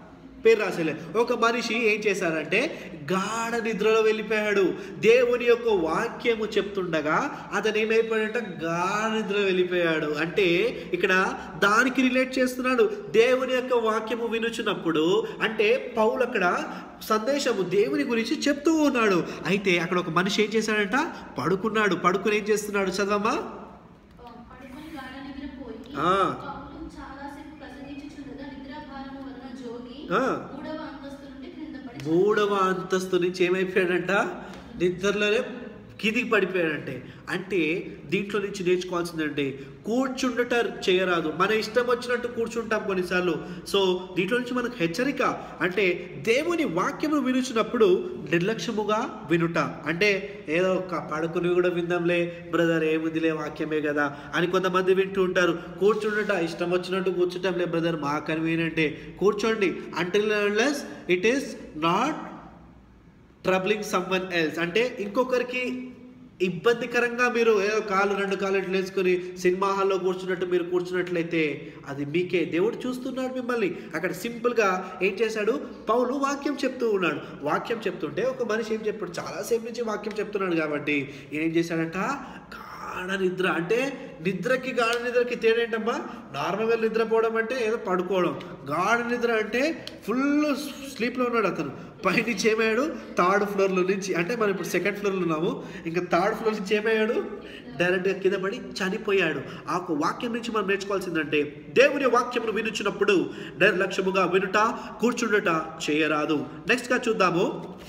పేరు రాసేలే ఒక మనిషి ఏం చేశారంటే గాఢ నిద్రలో వెళ్ళిపోయాడు దేవుని యొక్క వాక్యము చెప్తుండగా అతను ఏమైపోయాడంట గాఢ నిద్రలో వెళ్ళిపోయాడు అంటే ఇక్కడ దానికి రిలేట్ చేస్తున్నాడు దేవుని యొక్క వాక్యము వినుచున్నప్పుడు అంటే పౌలు అక్కడ సందేశము దేవుని గురించి చెప్తూ ఉన్నాడు అయితే అక్కడ ఒక మనిషి ఏం చేశాడంట పడుకున్నాడు పడుకుని ఏం చేస్తున్నాడు చదవమ్మా పడుకొని గాఢ నిద్రపోయి ఆ. పౌలు చాలాసేపు ప్రసంగించుచుండగా నిద్రాభారము వలన జోగి ఆ. మూడవ అంతస్తు నుండి క్రింద పడి మూడవ అంతస్తు నుంచి ఏమైపోయాడంట నిద్రలోనే కిందికి పడిపోయాడంటే అంటే దీంట్లో నుంచి నేర్చుకోవాల్సిందంటే కూర్చుండట చేయరాదు మన ఇష్టం వచ్చినట్టు కూర్చుంటాం కొన్నిసార్లు సో దీంట్లో నుంచి మనకు హెచ్చరిక అంటే దేవుని వాక్యము వినుచున్నప్పుడు నిర్లక్ష్యముగా వినుట అంటే ఏదో ఒక పడుకుని కూడా విందాంలే బ్రదర్ ఏముందిలే వాక్యమే కదా అని కొంతమంది వింటూ ఉంటారు కూర్చుండట ఇష్టం వచ్చినట్టు కూర్చుంటాంలే బ్రదర్ మా కన్వీనియంటే కూర్చోండి until it is not troubling someone else అంటే ఇంకొకరికి ఇబ్బందికరంగా మీరు ఏదో కాలు రెండు కాలు ఇట్లా వేసుకొని సినిమా హాల్లో కూర్చున్నట్టు మీరు కూర్చున్నట్లయితే అది మీకే దేవుడు చూస్తున్నాడు మిమ్మల్ని అక్కడ సింపుల్గా ఏం చేశాడు పౌలు వాక్యం చెప్తూ ఉన్నాడు వాక్యం చెప్తుంటే ఒక మనిషి ఏం చెప్పాడు చాలాసేపు నుంచి వాక్యం చెప్తున్నాడు కాబట్టి ఏం చేశాడంట గాఢ నిద్ర అంటే నిద్రకి గాఢ నిద్రకి తేడా ఏంటమ్మా నార్మల్గా నిద్రపోవడం అంటే ఏదో పడుకోవడం గాఢ నిద్ర అంటే ఫుల్ స్లీప్లో ఉన్నాడు అతను పైనుంచి ఏమయ్యాడు థర్డ్ ఫ్లోర్లో నుంచి అంటే మనం ఇప్పుడు సెకండ్ ఫ్లోర్లో ఉన్నాము ఇంకా థర్డ్ ఫ్లోర్ నుంచి ఏమయ్యాడు డైరెక్ట్గా కింద పడి చనిపోయాడు ఆ ఒక వాక్యం నుంచి మనం నేర్చుకోవాల్సిందంటే దేవుని వాక్యమును వినుచున్నప్పుడు నిర్లక్ష్యముగా వినుట కూర్చుండుట చేయరాదు నెక్స్ట్గా చూద్దాము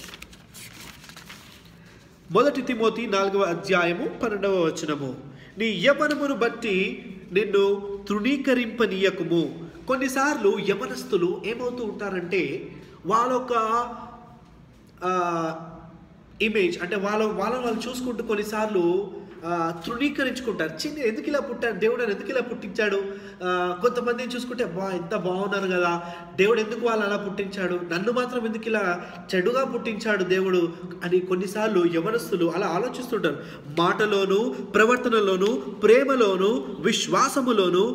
మొదటి తిమోతి నాలుగవ అధ్యాయము పన్నెండవ వచనము నీ యవనమును బట్టి నిన్ను తృణీకరింపనీయకుము కొన్నిసార్లు యవనస్తులు ఏమవుతూ ఉంటారంటే వాళ్ళొక ఇమేజ్ అంటే వాళ్ళ వాళ్ళని వాళ్ళు చూసుకుంటూ కొన్నిసార్లు ఆ, తృణీకరించుకుంటారు చిన్న ఎందుకు ఇలా పుట్టాడు దేవుడు నన్ను ఎందుకు ఇలా పుట్టించాడు ఆ, కొంతమందిని చూసుకుంటే బా ఎంత బాగున్నారు కదా దేవుడు ఎందుకు వాళ్ళు అలా పుట్టించాడు నన్ను మాత్రం ఎందుకు ఇలా చెడుగా పుట్టించాడు దేవుడు అని కొన్నిసార్లు యవనస్తులు అలా ఆలోచిస్తుంటారు మాటలోను ప్రవర్తనలోను ప్రేమలోను విశ్వాసములోను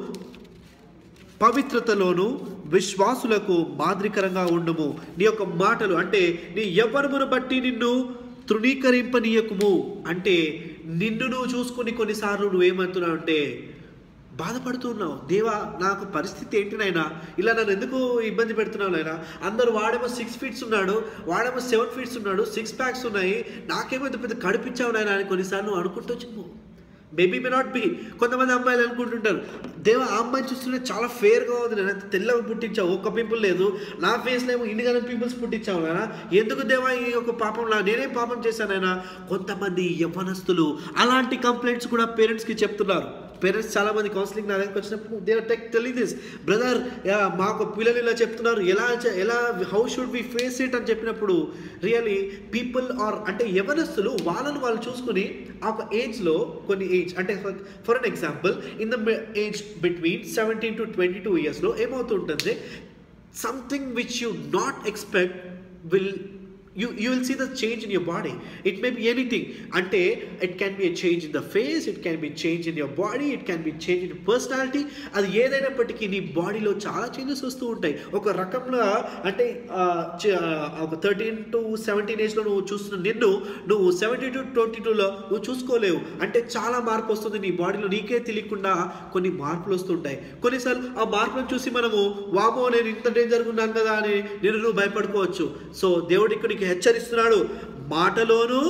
పవిత్రతలోను విశ్వాసులకు మాదిరికరంగా ఉండుము నీ యొక్క మాటలు అంటే నీ యవ్వనమును బట్టి నిన్ను తృణీకరింపనీయకుము అంటే నిన్ను నువ్వు చూసుకుని కొన్నిసార్లు నువ్వేమంటున్నావు అంటే బాధపడుతున్నావు దేవా నాకు పరిస్థితి ఏంటి నాయనా ఇలా నన్ను ఎందుకు ఇబ్బంది పెడుతున్నావు నాయనా అందరూ వాడేమో సిక్స్ ఫీట్స్ ఉన్నాడు వాడేమో సెవెన్ ఫీట్స్ ఉన్నాడు సిక్స్ ప్యాక్స్ ఉన్నాయి నాకేమో ఇంత పెద్ద కడిపించావు నాయనా అని కొన్నిసార్లు నువ్వు అనుకుంటూ చెప్పు మేబీ మే నాట్ బి కొంతమంది అమ్మాయిలు అనుకుంటుంటారు దేవ ఆ అమ్మాయిని చూస్తుంటే చాలా ఫేర్గా ఉంది నేను ఎంత తెల్లగా పుట్టించావు ఒక్క పింపుల్ లేదు నా ఫేస్లో ఏమో ఇన్ని గల పింపుల్స్ పుట్టించావు నాయనా ఎందుకు దేవా ఈ యొక్క పాపం నా నేనేం పాపం చేశానైనా కొంతమంది యవ్వనస్తులు అలాంటి కంప్లైంట్స్ కూడా పేరెంట్స్కి చెప్తున్నారు పేరెంట్స్ చాలా మంది కౌన్సిలింగ్ నా దగ్గరికి వచ్చినప్పుడు they take telling this brother మాకు పిల్లలు ఇలా చెప్తున్నారు ఎలా చే- ఎలా how should we face it అని చెప్పినప్పుడు రియలీ పీపుల్ ఆర్ అంటే యవనస్తులు వాళ్ళను వాళ్ళు చూసుకుని ఆ ఒక ఏజ్లో కొన్ని ఏజ్ అంటే for an example in the age between seventeen to twenty two ఇయర్స్లో ఏమవుతుంటుంది something which you not expect will you you will see the change in your body it may be anything అంటే it can be a change in the face it can be change in your body it can be change in your personality అది ఏదైనప్పటికీ నీ బాడీలో చాలా changes వస్తూ ఉంటాయి ఒక రకంలో అంటే ఆ, చ- ఆ, ఒక థర్టీన్ టు సెవెంటీన్ ఏజ్లో నువ్వు చూస్తున్న నిన్ను నువ్వు సెవెంటీ టు ట్వంటీ టూలో నువ్వు చూసుకోలేవు అంటే చాలా మార్పు వస్తుంది నీ బాడీలో నీకే తెలియకుండా కొన్ని మార్పులు వస్తుంటాయి కొన్నిసార్లు ఆ మార్పులను చూసి మనము వామో నేను ఇంత డేంజర్గా ఉన్నాను కదా అని నేను నువ్వు భయపడుకోవచ్చు సో దేవుడు ఇక్కడ నీకు హెచ్చరిస్తున్నాడు మాటలోను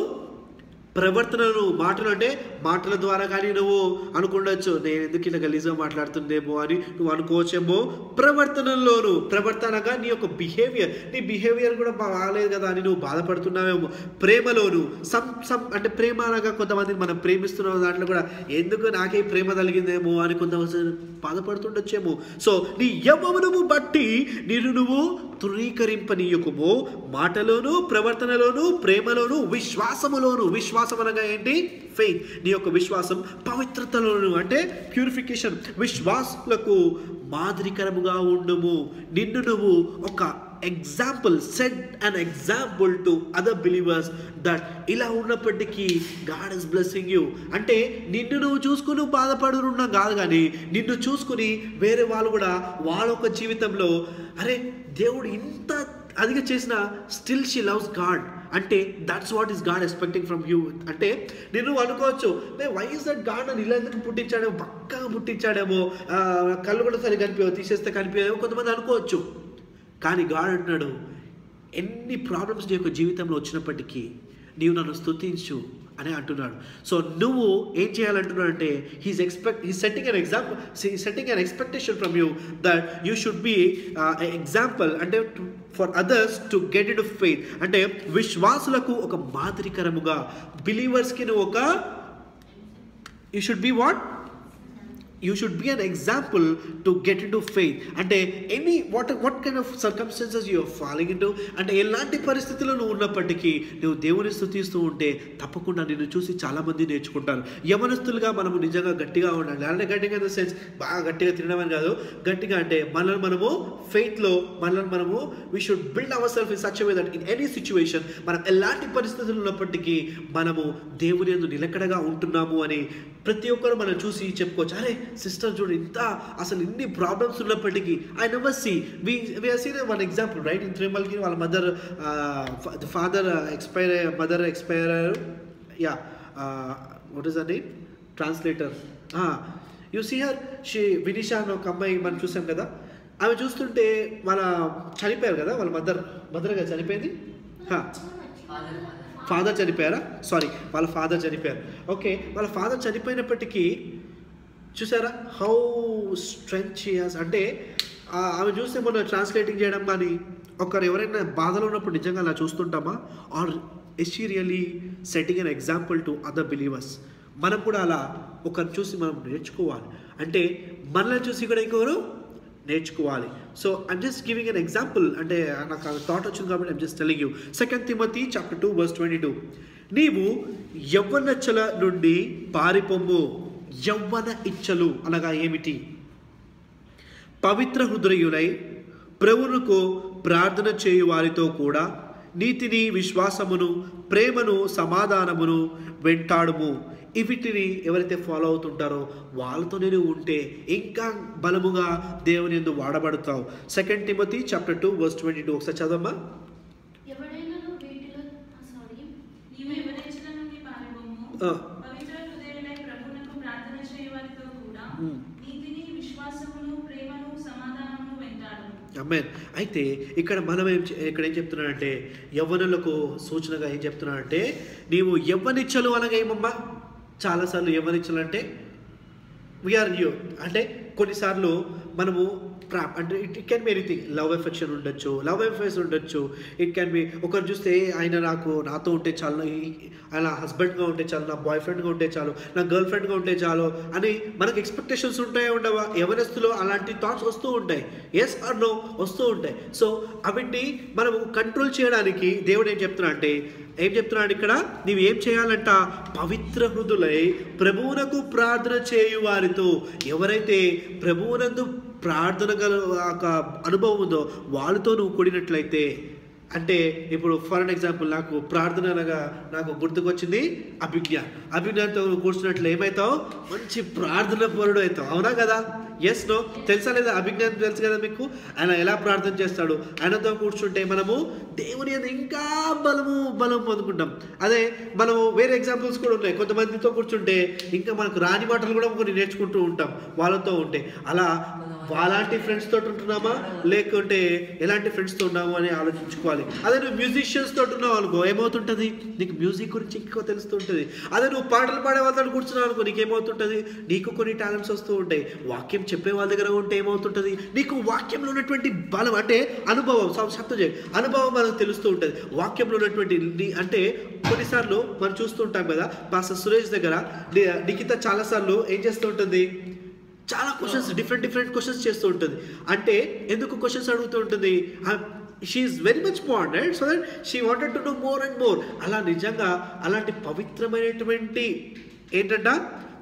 ప్రవర్తనను మాటలు అంటే మాటల ద్వారా కానీ నువ్వు అనుకుండొచ్చు నేను ఎందుకు ఇలా గలీజ్గా మాట్లాడుతుందేమో అని నువ్వు అనుకోవచ్చేమో ప్రవర్తనలోను ప్రవర్తనగా నీ యొక్క బిహేవియర్ నీ బిహేవియర్ కూడా బాగాలేదు కదా అని నువ్వు బాధపడుతున్నావేమో ప్రేమలోను సమ్ సమ్ అంటే ప్రేమ అనగా కొంతమందిని మనం ప్రేమిస్తున్న దాంట్లో కూడా ఎందుకు నాకే ప్రేమ కలిగిందేమో అని కొంతమంది బాధపడుతుండొచ్చేమో సో నీ యవ్వమును బట్టి నేను నువ్వు తృణీకరింపనీయకుము మాటలోను ప్రవర్తనలోను ప్రేమలోను విశ్వాసములోను విశ్వాసం అనగా ఏంటి ఫెయిత్ నీ యొక్క విశ్వాసం పవిత్రతలోను అంటే ప్యూరిఫికేషన్ విశ్వాసులకు మాదిరికరముగా ఉండుము నిన్ను నువ్వు ఒక example set an example to other believers that ఇలా ఉన్నప్పటికీ గాడ్ ఇస్ బ్లెస్సింగ్ యూ అంటే నిన్ను నువ్వు చూసుకుని నువ్వు బాధపడుతున్నా కాదు కానీ నిన్ను చూసుకుని వేరే వాళ్ళు కూడా వాళ్ళ యొక్క జీవితంలో అరే దేవుడు ఇంత అదిగా చేసిన స్టిల్ షీ లవ్స్ గాడ్ అంటే that's what is God expecting from you అంటే నేను అనుకోవచ్చు may why is that God అని ఇలా ఎందుకు పుట్టించాడేమో పక్కగా పుట్టించాడేమో ఆ, కళ్ళు కూడా సరిగ్గా కనిపించవు తీసేస్తే కనిపించేమో కొంతమంది అనుకోవచ్చు కానీ గాడ్ అంటున్నాడు ఎన్ని ప్రాబ్లమ్స్ నీ యొక్క జీవితంలో వచ్చినప్పటికీ నీవు నన్ను స్తుతించు అని అంటున్నాడు సో నువ్వు ఏం చేయాలంటున్నాడు అంటే he's expect he setting an example setting an expectation from you that you should be example అంటే for others to get in faith అంటే విశ్వాసులకు ఒక మాదిరికరముగా బిలీవర్స్కి నువ్వు ఒక you should be what you should be an example to get into faith అంటే any what what kind of circumstances you following in అంటే ఎలాంటి పరిస్థితుల్లో నువ్వు ఉన్నప్పటికీ నువ్వు దేవుని స్థుతిస్తూ ఉంటే తప్పకుండా నిన్ను చూసి చాలామంది నేర్చుకుంటారు యవనస్తులుగా మనము నిజంగా గట్టిగా ఉండాలి అంటే గట్టిగా ఇన్ ద సెన్స్ బాగా గట్టిగా తినడం అని కాదు గట్టిగా అంటే మనల్ని మనము ఫెయిత్లో మనల్ని మనము we should build our self in such way that in any situation మనం ఎలాంటి పరిస్థితులు ఉన్నప్పటికీ మనము దేవుని యందు నిలకడగా ఉంటున్నాము అని ప్రతి ఒక్కరు మనం చూసి చెప్పుకోవచ్చు అరే సిస్టర్ చూడు ఇంత అసలు ఇన్ని ప్రాబ్లమ్స్ ఉన్నప్పటికీ I never see we we seen one example right in త్రిమల్కి వాళ్ళ mother father expire mother expire అయ్యారు yeah what is a name translator you see her she Vinisha అని ఒక అమ్మాయి మనం చూసాం కదా ఆమె చూస్తుంటే వాళ్ళ చనిపోయారు కదా వాళ్ళ మదర్ మదర్గా చనిపోయింది హా. ఫాదర్ చనిపోయారా సారీ వాళ్ళ ఫాదర్ చనిపోయారు ఓకే వాళ్ళ ఫాదర్ చనిపోయినప్పటికీ చూసారా హౌ స్ట్రెంత్ షియాస్ అంటే ఆ, ఆమె చూస్తే మనం ట్రాన్స్లేటింగ్ చేయడం కానీ ఒకరు ఎవరైనా బాధలో ఉన్నప్పుడు నిజంగా అలా చూస్తుంటామా or is she really setting an example to other believers మనం కూడా అలా ఒకరిని చూసి మనం నేర్చుకోవాలి అంటే మనల్ని చూసి కూడా ఇంకొకరు నేర్చుకోవాలి so I'm just giving an example అంటే నాకు ఆ థాట్ వచ్చింది కాబట్టి I'm just telling you second Timothy chapter two verse twenty two నీవు యవ్వనచ్చల నుండి పారిపొమ్ము యవ్వన ఇచ్చలు అనగా ఏమిటి పవిత్ర హృదయులై ప్రభువునకు ప్రార్థన చేయు వారితో కూడా నీతిని విశ్వాసమును ప్రేమను సమాధానమును వెంటాడుము వీటిని ఎవరైతే ఫాలో అవుతుంటారో వాళ్ళతో నేను ఉంటే ఇంకా బలముగా దేవుని ఎందు వాడబడతావు second Timothy chapter two verse twenty two ఒకసారి చదవమ్మా ఎవడైనా వీటిలో సారీ నీవు ఎవరేచ్చిన నుండి పారిపోము ఆ. పవిత్ర హృదయులై ప్రభువునకు ప్రార్థన చేయవారితో కూడా మ్. నీతిని విశ్వాసమును ప్రేమను సమాధానమును వెంటాడు అమ్మాయి అయితే ఇక్కడ మనం ఏం చె- ఇక్కడ ఏం చెప్తున్నాడంటే యవ్వనులకు సూచనగా ఏం చెప్తున్నాడంటే నీవు యవ్వనిచ్చలు అనగా ఏమమ్మా చాలాసార్లు యవ్వనిచ్చలు అంటే వీఆర్ న్యూ అంటే కొన్నిసార్లు మనము ప్రా అంటే it it can be anything love affection ఉండొచ్చు లవ్ ఎఫెక్స్ ఉండొచ్చు ఇట్ క్యాన్ బి ఒకరు చూస్తే ఆయన నాకు నాతో ఉంటే చాలు ఈ- ఆయన హస్బెండ్గా ఉంటే చాలు నా బాయ్ ఫ్రెండ్గా ఉంటే చాలు నా గర్ల్ ఫ్రెండ్గా ఉంటే చాలు అని మనకు ఎక్స్పెక్టేషన్స్ ఉంటాయో ఉండవా ఎవరెస్తులో అలాంటి థాట్స్ వస్తూ ఉంటాయి ఎస్ ఆర్ నో వస్తూ ఉంటాయి సో అవిటిని మనము కంట్రోల్ చేయడానికి దేవుడు ఏం చెప్తున్నా అంటే ఏం చెప్తున్నాడు ఇక్కడ నీవు ఏం చేయాలంట పవిత్ర హృదులై ప్రభువునకు ప్రార్థన చేయు వారితో ఎవరైతే ప్రభువునందు ప్రార్థన గల ఒక అనుభవం ఉందో వాళ్ళతో నువ్వు కూడినట్లయితే అంటే ఇప్పుడు ఫర్ అన్ ఎగ్జాంపుల్ నాకు ప్రార్థన అనగా నాకు గుర్తుకొచ్చింది అభిజ్ఞ అభిజ్ఞానంతో నువ్వు కూర్చున్నట్లు ఏమవుతావు మంచి ప్రార్థన పరుడు అవుతావు అవునా కదా ఎస్ నో తెలుసా లేదా అభిజ్ఞానం తెలుసు కదా మీకు ఆయన ఎలా ప్రార్థన చేస్తాడు ఆయనతో కూర్చుంటే మనము దేవుని యందు ఇంకా బలము బలం పొందుకుంటాం అదే మనము వేరే ఎగ్జాంపుల్స్ కూడా ఉన్నాయి కొంతమందితో కూర్చుంటే ఇంకా మనకు రాని మాటలు కూడా కొన్ని నేర్చుకుంటూ ఉంటాం వాళ్ళతో ఉంటే అలా అలాంటి ఫ్రెండ్స్ తోటి ఉంటున్నామా లేకుంటే ఎలాంటి ఫ్రెండ్స్తో ఉన్నాము అని ఆలోచించుకోవాలి అదే నువ్వు మ్యూజిషియన్స్ తోటి ఉన్నావు అనుకో ఏమవుతుంటుంది నీకు మ్యూజిక్ గురించి ఎక్కువ తెలుస్తుంటుంది అదే నువ్వు పాటలు పాడే వాళ్ళతో కూర్చున్నావు అనుకో నీకు ఏమవుతుంటుంది నీకు కొన్ని టాలెంట్స్ వస్తూ ఉంటాయి వాక్యం చెప్పే వాళ్ళ దగ్గర ఉంటే ఏమవుతుంటుంది నీకు వాక్యంలో ఉన్నటువంటి బలం అంటే అనుభవం సం- శబ్దం చేయి అనుభవం మనకు తెలుస్తూ ఉంటుంది వాక్యంలో ఉన్నటువంటి నీ- అంటే కొన్నిసార్లు మనం చూస్తూ ఉంటాం కదా పాస్టర్ సురేష్ దగ్గర ని- నిఖిత చాలాసార్లు ఏం చేస్తూ ఉంటుంది చాలా క్వశ్చన్స్ డిఫరెంట్ డిఫరెంట్ క్వశ్చన్స్ చేస్తూ ఉంటుంది అంటే ఎందుకు క్వశ్చన్స్ అడుగుతూ ఉంటుంది she is very much bonded so that she wanted to do more and more అలా నిజంగా అలాంటి పవిత్రమైనటువంటి ఏంటంట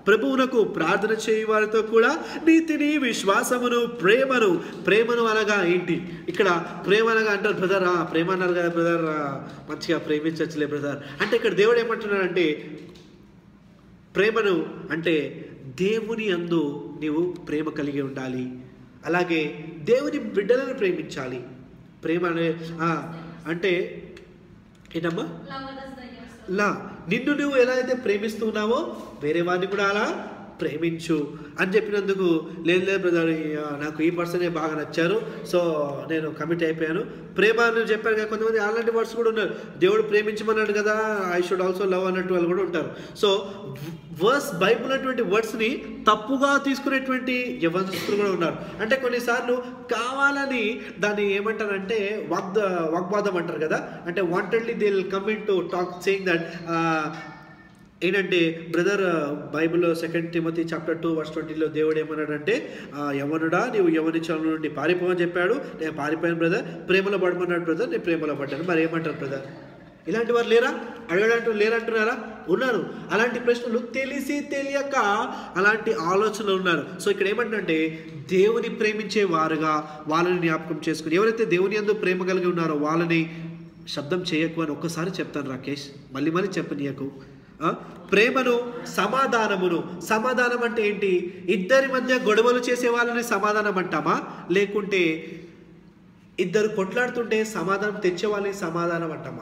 ప్రభువునకు ప్రార్థన చేయి వారితో కూడా నీతిని విశ్వాసమును ప్రేమను ప్రేమను అనగా ఏంటి ఇక్కడ ప్రేమ అనగా అంటారు బ్రదర్ ఆ ప్రేమ అన్నారు కదా బ్రదర్ మంచిగా ప్రేమించచ్చులే బ్రదర్ అంటే ఇక్కడ దేవుడు ఏమంటున్నాడంటే ప్రేమను అంటే దేవుని అందు నీవు ప్రేమ కలిగి ఉండాలి అలాగే దేవుని బిడ్డలను ప్రేమించాలి ప్రేమ అనే ఆ, అంటే ఏంటమ్మా Love others like yourself. లా నిన్ను నువ్వు ఎలా అయితే ప్రేమిస్తున్నావో వేరే వారిని కూడా అలా ప్రేమించు అని చెప్పినందుకు లేదు లేదు బ్రదర్ నాకు ఈ పర్సనే బాగా నచ్చారు సో నేను కమిట్ అయిపోయాను ప్రేమ అని చెప్పాను కదా కొంతమంది అలాంటి వర్డ్స్ కూడా ఉన్నారు దేవుడు ప్రేమించమన్నాడు కదా ఐ షుడ్ ఆల్సో లవ్ అన్నట్టు వాళ్ళు కూడా ఉంటారు సో వర్స్ బైబుల్ అటువంటి వర్డ్స్ని తప్పుగా తీసుకునేటువంటి యవనస్తులు కూడా ఉన్నారు అంటే కొన్నిసార్లు కావాలని దాన్ని ఏమంటారంటే వాగ్ద వాగ్వాదం అంటారు కదా అంటే wantedly they will come into talk saying that ఏంటంటే బ్రదర్ బైబిల్లో second Timothy chapter two verse ట్వంటీలో దేవుడు ఏమన్నాడంటే ఆ, యవనుడా నీవు యవని చలం నుండి పారిపోమని చెప్పాడు నేను పారిపోయాను బ్రదర్ ప్రేమలో పడమన్నాడు బ్రదర్ నేను ప్రేమలో పడ్డాను మరి ఏమంటారు బ్రదర్ ఇలాంటి వారు లేరా అడగడంటూ లేరంటున్నారా ఉన్నారు అలాంటి ప్రశ్నలు తెలిసి తెలియక అలాంటి ఆలోచనలు ఉన్నారు సో ఇక్కడ ఏమంటే దేవుని ప్రేమించే వారుగా వాళ్ళని జ్ఞాపకం చేసుకుని ఎవరైతే దేవుని అందు ప్రేమ కలిగి ఉన్నారో వాళ్ళని శబ్దం చేయకు అని ఒక్కసారి చెప్తాను రాకేష్ మళ్ళీ మళ్ళీ చెప్పనీయకు ఆ? ప్రేమను సమాధానమును సమాధానం అంటే ఏంటి ఇద్దరి మధ్య గొడవలు చేసే వాళ్ళని సమాధానం అంటామా లేకుంటే ఇద్దరు కొట్లాడుతుంటే సమాధానం తెచ్చే వాళ్ళని సమాధానం అంటామా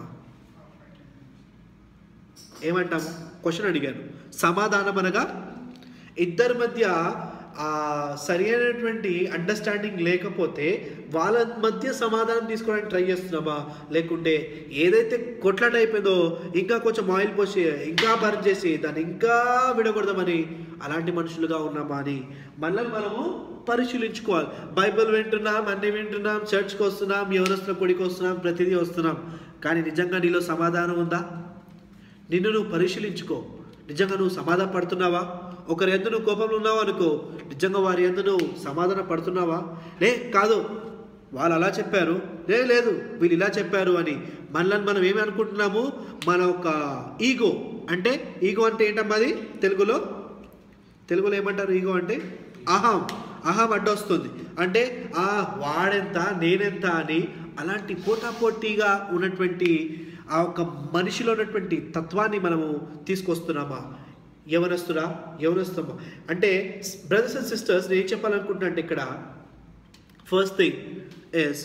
ఏమంటాము క్వశ్చన్ అడిగాను సమాధానం అనగా ఇద్దరి మధ్య ఆ సరి అయినటువంటి అండర్స్టాండింగ్ లేకపోతే వాళ్ళ మధ్య సమాధానం తీసుకోవడానికి ట్రై చేస్తున్నామా లేకుంటే ఏదైతే కొట్లాట అయిపోయిందో ఇంకా కొంచెం ఆయిల్ పోసి ఇంకా బర్న్ చేసి దాన్ని ఇంకా విడగొడదామని అలాంటి మనుషులుగా ఉన్నామా అని మనల్ని మనము పరిశీలించుకోవాలి బైబిల్ వింటున్నాం అన్ని వింటున్నాం చర్చ్కి వస్తున్నాం యవనస్తుల కొడికి వస్తున్నాం ప్రతిదీ వస్తున్నాం కానీ నిజంగా నీలో సమాధానం ఉందా నిన్ను నువ్వు పరిశీలించుకో నిజంగా నువ్వు సమాధాన పడుతున్నావా ఒకరి ఎందు నువ్వు కోపంలో ఉన్నావు అనుకో నిజంగా వారి ఎందు నువ్వు సమాధాన పడుతున్నావా లే కాదు వాళ్ళు అలా చెప్పారు లే లేదు వీళ్ళు ఇలా చెప్పారు అని మనల్ని మనం ఏమి అనుకుంటున్నాము మన ఒక ఈగో అంటే ఈగో అంటే ఏంటమ్మా అది తెలుగులో తెలుగులో ఏమంటారు ఈగో అంటే అహం అహం అడ్డొస్తుంది అంటే ఆ వాడెంత నేనెంత అని అలాంటి పోటాపోటీగా ఉన్నటువంటి ఆ ఒక మనిషిలో ఉన్నటువంటి తత్వాన్ని మనము తీసుకొస్తున్నామా యవనస్తురా యవనస్తుమా అంటే బ్రదర్స్ అండ్ సిస్టర్స్ నేను ఏం చెప్పాలనుకుంటున్నా అంటే ఇక్కడ first thing is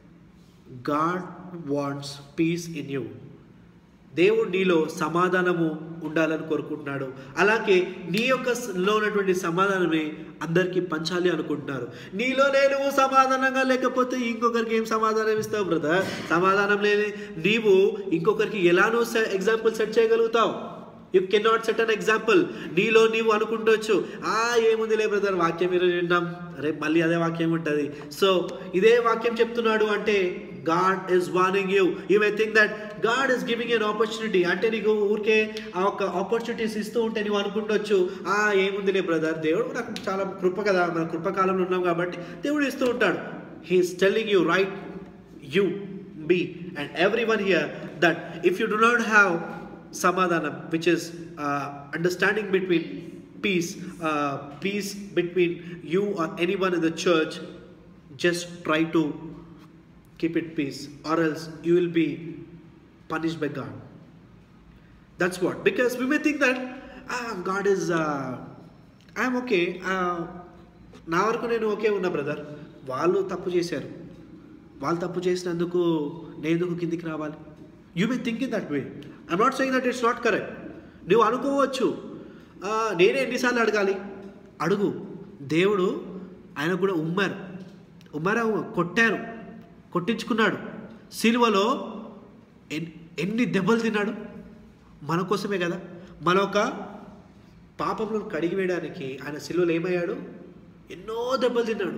God wants peace in you దేవుడు నీలో సమాధానము ఉండాలని కోరుకుంటున్నాడు అలాగే నీ యొక్క స- లో ఉన్నటువంటి సమాధానమే అందరికీ పంచాలి అనుకుంటున్నారు నీలోనే నువ్వు సమాధానంగా లేకపోతే ఇంకొకరికి ఏం సమాధానం ఇస్తావు బ్రదర్ సమాధానం లేని నీవు ఇంకొకరికి ఎలా నువ్వు ఎగ్జాంపుల్ సెట్ చేయగలుగుతావు you can not set an example నీలో నీవు అనుకుంటవచ్చు ఆ ఏముందిలే బ్రదర్ వాక్యం ఈరోజు విన్నాం రేపు మళ్ళీ అదే వాక్యం ఉంటుంది సో ఇదే వాక్యం చెప్తున్నాడు అంటే God is warning you you may think that God is giving an opportunity అంటే నీకు ఊరికే ఆ ఒక ఆపర్చునిటీస్ ఇస్తూ ఉంటే నువ్వు అనుకుంటవచ్చు ఆ ఏముందిలే బ్రదర్ దేవుడు నాకు చాలా కృప కదా మన కృపకాలంలో ఉన్నాం కాబట్టి దేవుడు ఇస్తూ ఉంటాడు he is telling you right you be and everyone here that if you do not have samadhanam which is uh, understanding between peace uh, peace between you or anyone in the church just try to keep it peace or else you will be punished by god that's what because we may think that ah, god is uh, i'm okay uh, నా వరకు నేను okay ఉన్నా brother వాళ్ళు తప్పు చేశారు వాళ్ళు తప్పు చేసినందుకు నేను ఎందుకు కిందికి రావాలి you may think in that way I'm not saying that it's not correct నువ్వు అనుకోవచ్చు "ఆ, నేనే ఎన్నిసార్లు అడగాలి అడుగు దేవుడు ఆయన కూడా ఉమ్మారు ఉమ్మారా కొట్టారు కొట్టించుకున్నాడు సిలువలో ఎన్- ఎన్ని దెబ్బలు తిన్నాడు మన కోసమే కదా మన ఒక పాపంలో కడిగి వేయడానికి ఆయన సిలువలో ఏమయ్యాడు ఎన్నో దెబ్బలు తిన్నాడు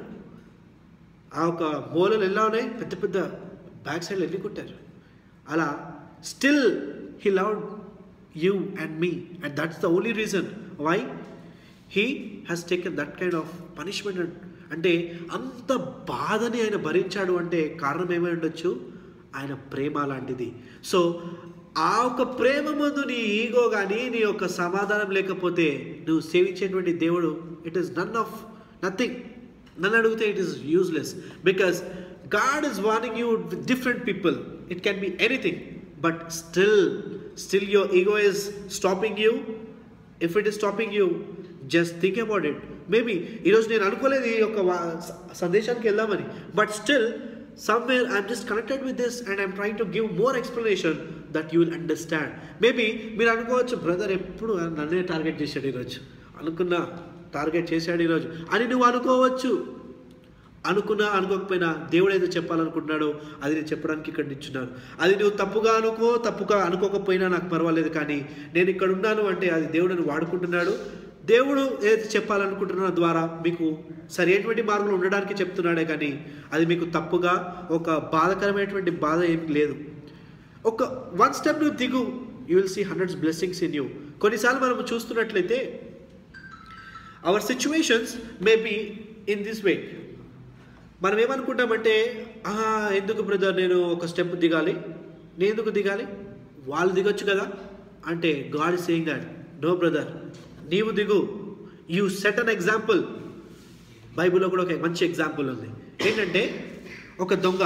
ఆ ఒక మూలలు ఎలా ఉన్నాయి పెద్ద పెద్ద బ్యాక్ సైడ్లో ఎన్ని కొట్టారు అలా still he love you and me and that's the only reason why he has taken that kind of punishment అంటే అంత బాధని ఆయన భరించాడు అంటే కారణం ఏమై ఉండొచ్చు ఆయన ప్రేమ లాంటిది సో ఆ ఒక ప్రేమ ముందు నీ ఈగో కానీ నీ యొక్క సమాధానం లేకపోతే నువ్వు సేవించేటువంటి దేవుడు it is none of nothing నన్ను అడిగితే it is useless because God is warning you with different people it can be anything but still still your ego is stopping you if it is stopping you just think about it maybe ఈరోజు నేను అనుకోలేదు ఈ యొక్క వా- స- సందేశానికి వెళ్దామని but still somewhere I'm just connected with this and I'm trying to give more explanation that you will understand maybe మీరు అనుకోవచ్చు బ్రదర్ ఎప్పుడు నన్నే టార్గెట్ చేశాడు ఈరోజు అనుకున్నా టార్గెట్ చేశాడు ఈరోజు అని నువ్వు అనుకోవచ్చు అనుకున్నా అనుకోకపోయినా దేవుడు ఏదో చెప్పాలనుకుంటున్నాడో అది నేను చెప్పడానికి ఇక్కడ నిల్చున్నాను అది నువ్వు తప్పుగా అనుకో తప్పుగా అనుకోకపోయినా నాకు పర్వాలేదు కానీ నేను ఇక్కడ ఉన్నాను అంటే అది దేవుడు నన్ను వాడుకుంటున్నాడు దేవుడు ఏదైతే చెప్పాలనుకుంటున్నాడో ద్వారా మీకు సరైనటువంటి మార్గంలో ఉండడానికి చెప్తున్నాడే కానీ అది మీకు తప్పుగా ఒక బాధకరమైనటువంటి బాధ ఏమి లేదు ఒక వన్ స్టెప్ నువ్వు దిగు you will see hundreds blessings in you కొన్నిసార్లు మనం చూస్తున్నట్లయితే our situations may be in this way మనం ఏమనుకుంటామంటే "ఆహా, ఎందుకు బ్రదర్ నేను ఒక స్టెప్ దిగాలి నేను ఎందుకు దిగాలి వాళ్ళు దిగొచ్చు కదా అంటే God is saying that no brother నీవు దిగు యూ సెట్ అన్ ఎగ్జాంపుల్ బైబిల్లో కూడా ఒక మంచి ఎగ్జాంపుల్ ఉంది ఏంటంటే ఒక దొంగ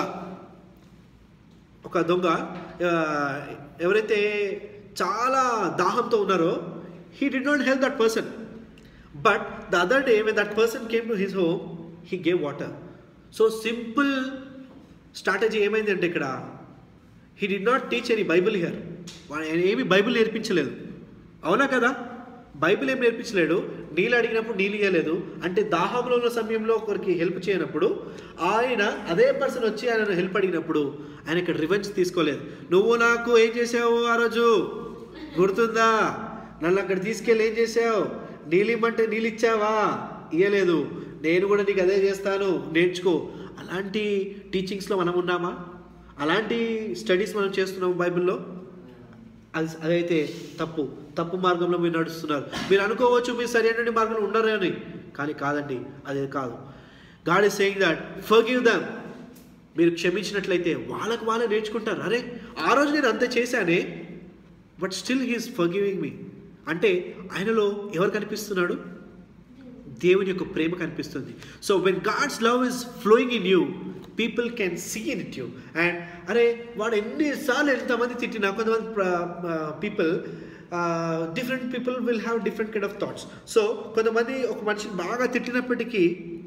ఒక దొంగ ఆ, ఎవరైతే చాలా దాహంతో ఉన్నారో he did not help that person but the other day when that person came to his home he gave water so simple strategy ఏమైందంటే ఇక్కడ he did not teach any Bible here ఏమి బైబిల్ నేర్పించలేదు అవునా కదా Bible ఏం నేర్పించలేడు నీళ్ళు అడిగినప్పుడు నీళ్ళు ఇవ్వలేదు అంటే దాహంలో ఉన్న సమయంలో ఒకరికి హెల్ప్ చేయనప్పుడు ఆయన అదే పర్సన్ వచ్చి ఆయన హెల్ప్ అడిగినప్పుడు ఆయన ఇక్కడ రివెంజ్ తీసుకోలేదు నువ్వు నాకు ఏం చేసావు ఆ రోజు గుర్తుందా నన్ను అక్కడ తీసుకెళ్ళి ఏం చేసావు నీళ్ళు ఇమ్మంటే నీళ్ళు ఇచ్చావా ఇయ్యలేదు నేను కూడా నీకు అదే చేస్తాను నేర్చుకో అలాంటి టీచింగ్స్లో మనం ఉన్నామా అలాంటి స్టడీస్ మనం చేస్తున్నాము బైబిల్లో అది అదైతే తప్పు తప్పు మార్గంలో మీరు నడుస్తున్నారు మీరు అనుకోవచ్చు మీరు సరైన మార్గంలో ఉండరు అని కానీ కాదండి అది కాదు God is saying that forgive them మీరు క్షమించినట్లయితే వాళ్ళకు వాళ్ళే నేర్చుకుంటారు అరే ఆ రోజు నేను అంతే చేశానే but still he's forgiving me అంటే ఆయనలో ఎవరు కనిపిస్తున్నాడు దేవుని యొక్క ప్రేమ కనిపిస్తుంది so when God's love is flowing in you people can see in it you and అరే వాడు ఎన్నిసార్లు ఎంతమంది తిట్టినా కొంతమంది people different people will have different kind of thoughts so కొంతమంది ఒక మనిషిని బాగా తిట్టినప్పటికీ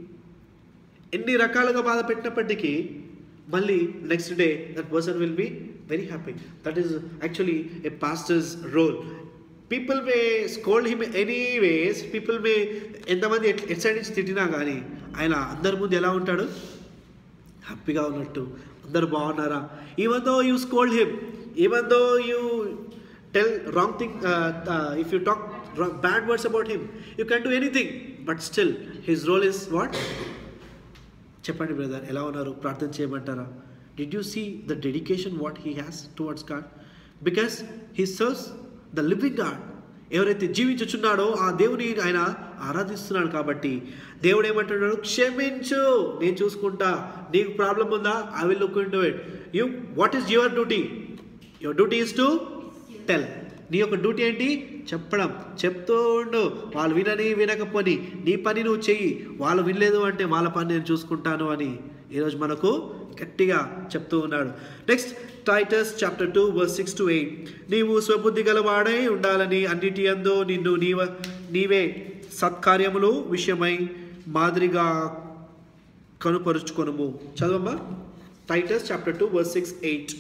ఎన్ని రకాలుగా బాధ పెట్టినప్పటికీ మళ్ళీ next day that person will be very happy that is actually a pastor's role people may scold him any ways people may ఎంతమంది ఎట్ ఎట్ సైడ్ నుంచి తిట్టినా కానీ ఆయన అందరి ముందు ఎలా ఉంటాడు హ్యాపీగా ఉన్నట్టు అందరు బాగున్నారా even though you scold him even though you tell wrong thing if you talk bad words about him you can do anything but still his role is what చెప్పండి బ్రదర్ ఎలా ఉన్నారు ప్రార్థన చేయమంటారా did you see the dedication what he has towards God because he serves the living God ఎవరైతే జీవించుచున్నాడో ఆ దేవుని ఆయన ఆరాధిస్తున్నాడు కాబట్టి దేవుడు ఏమంటున్నాడు క్షమించు నేను చూసుకుంటా నీకు ప్రాబ్లం ఉందా I will look into it you what is your duty your duty is to tell నీ యొక్క డ్యూటీ ఏంటి చెప్పడం చెప్తూ ఉండు వాళ్ళు వినని వినకపోని నీ పని నువ్వు చెయ్యి వాళ్ళు వినలేదు అంటే వాళ్ళ పని నేను చూసుకుంటాను అని ఈరోజు మనకు గట్టిగా చెప్తూ ఉన్నాడు next Titus chapter two verse six to eight నీవు స్వబుద్ధి గలవాడై ఉండాలని అన్నిటి అందు నిన్ను నీవ నీవే సత్కార్యములు విషయమై మాదిరిగా కనుపరుచుకొనుము చదవమ్మా Titus chapter two verse six eight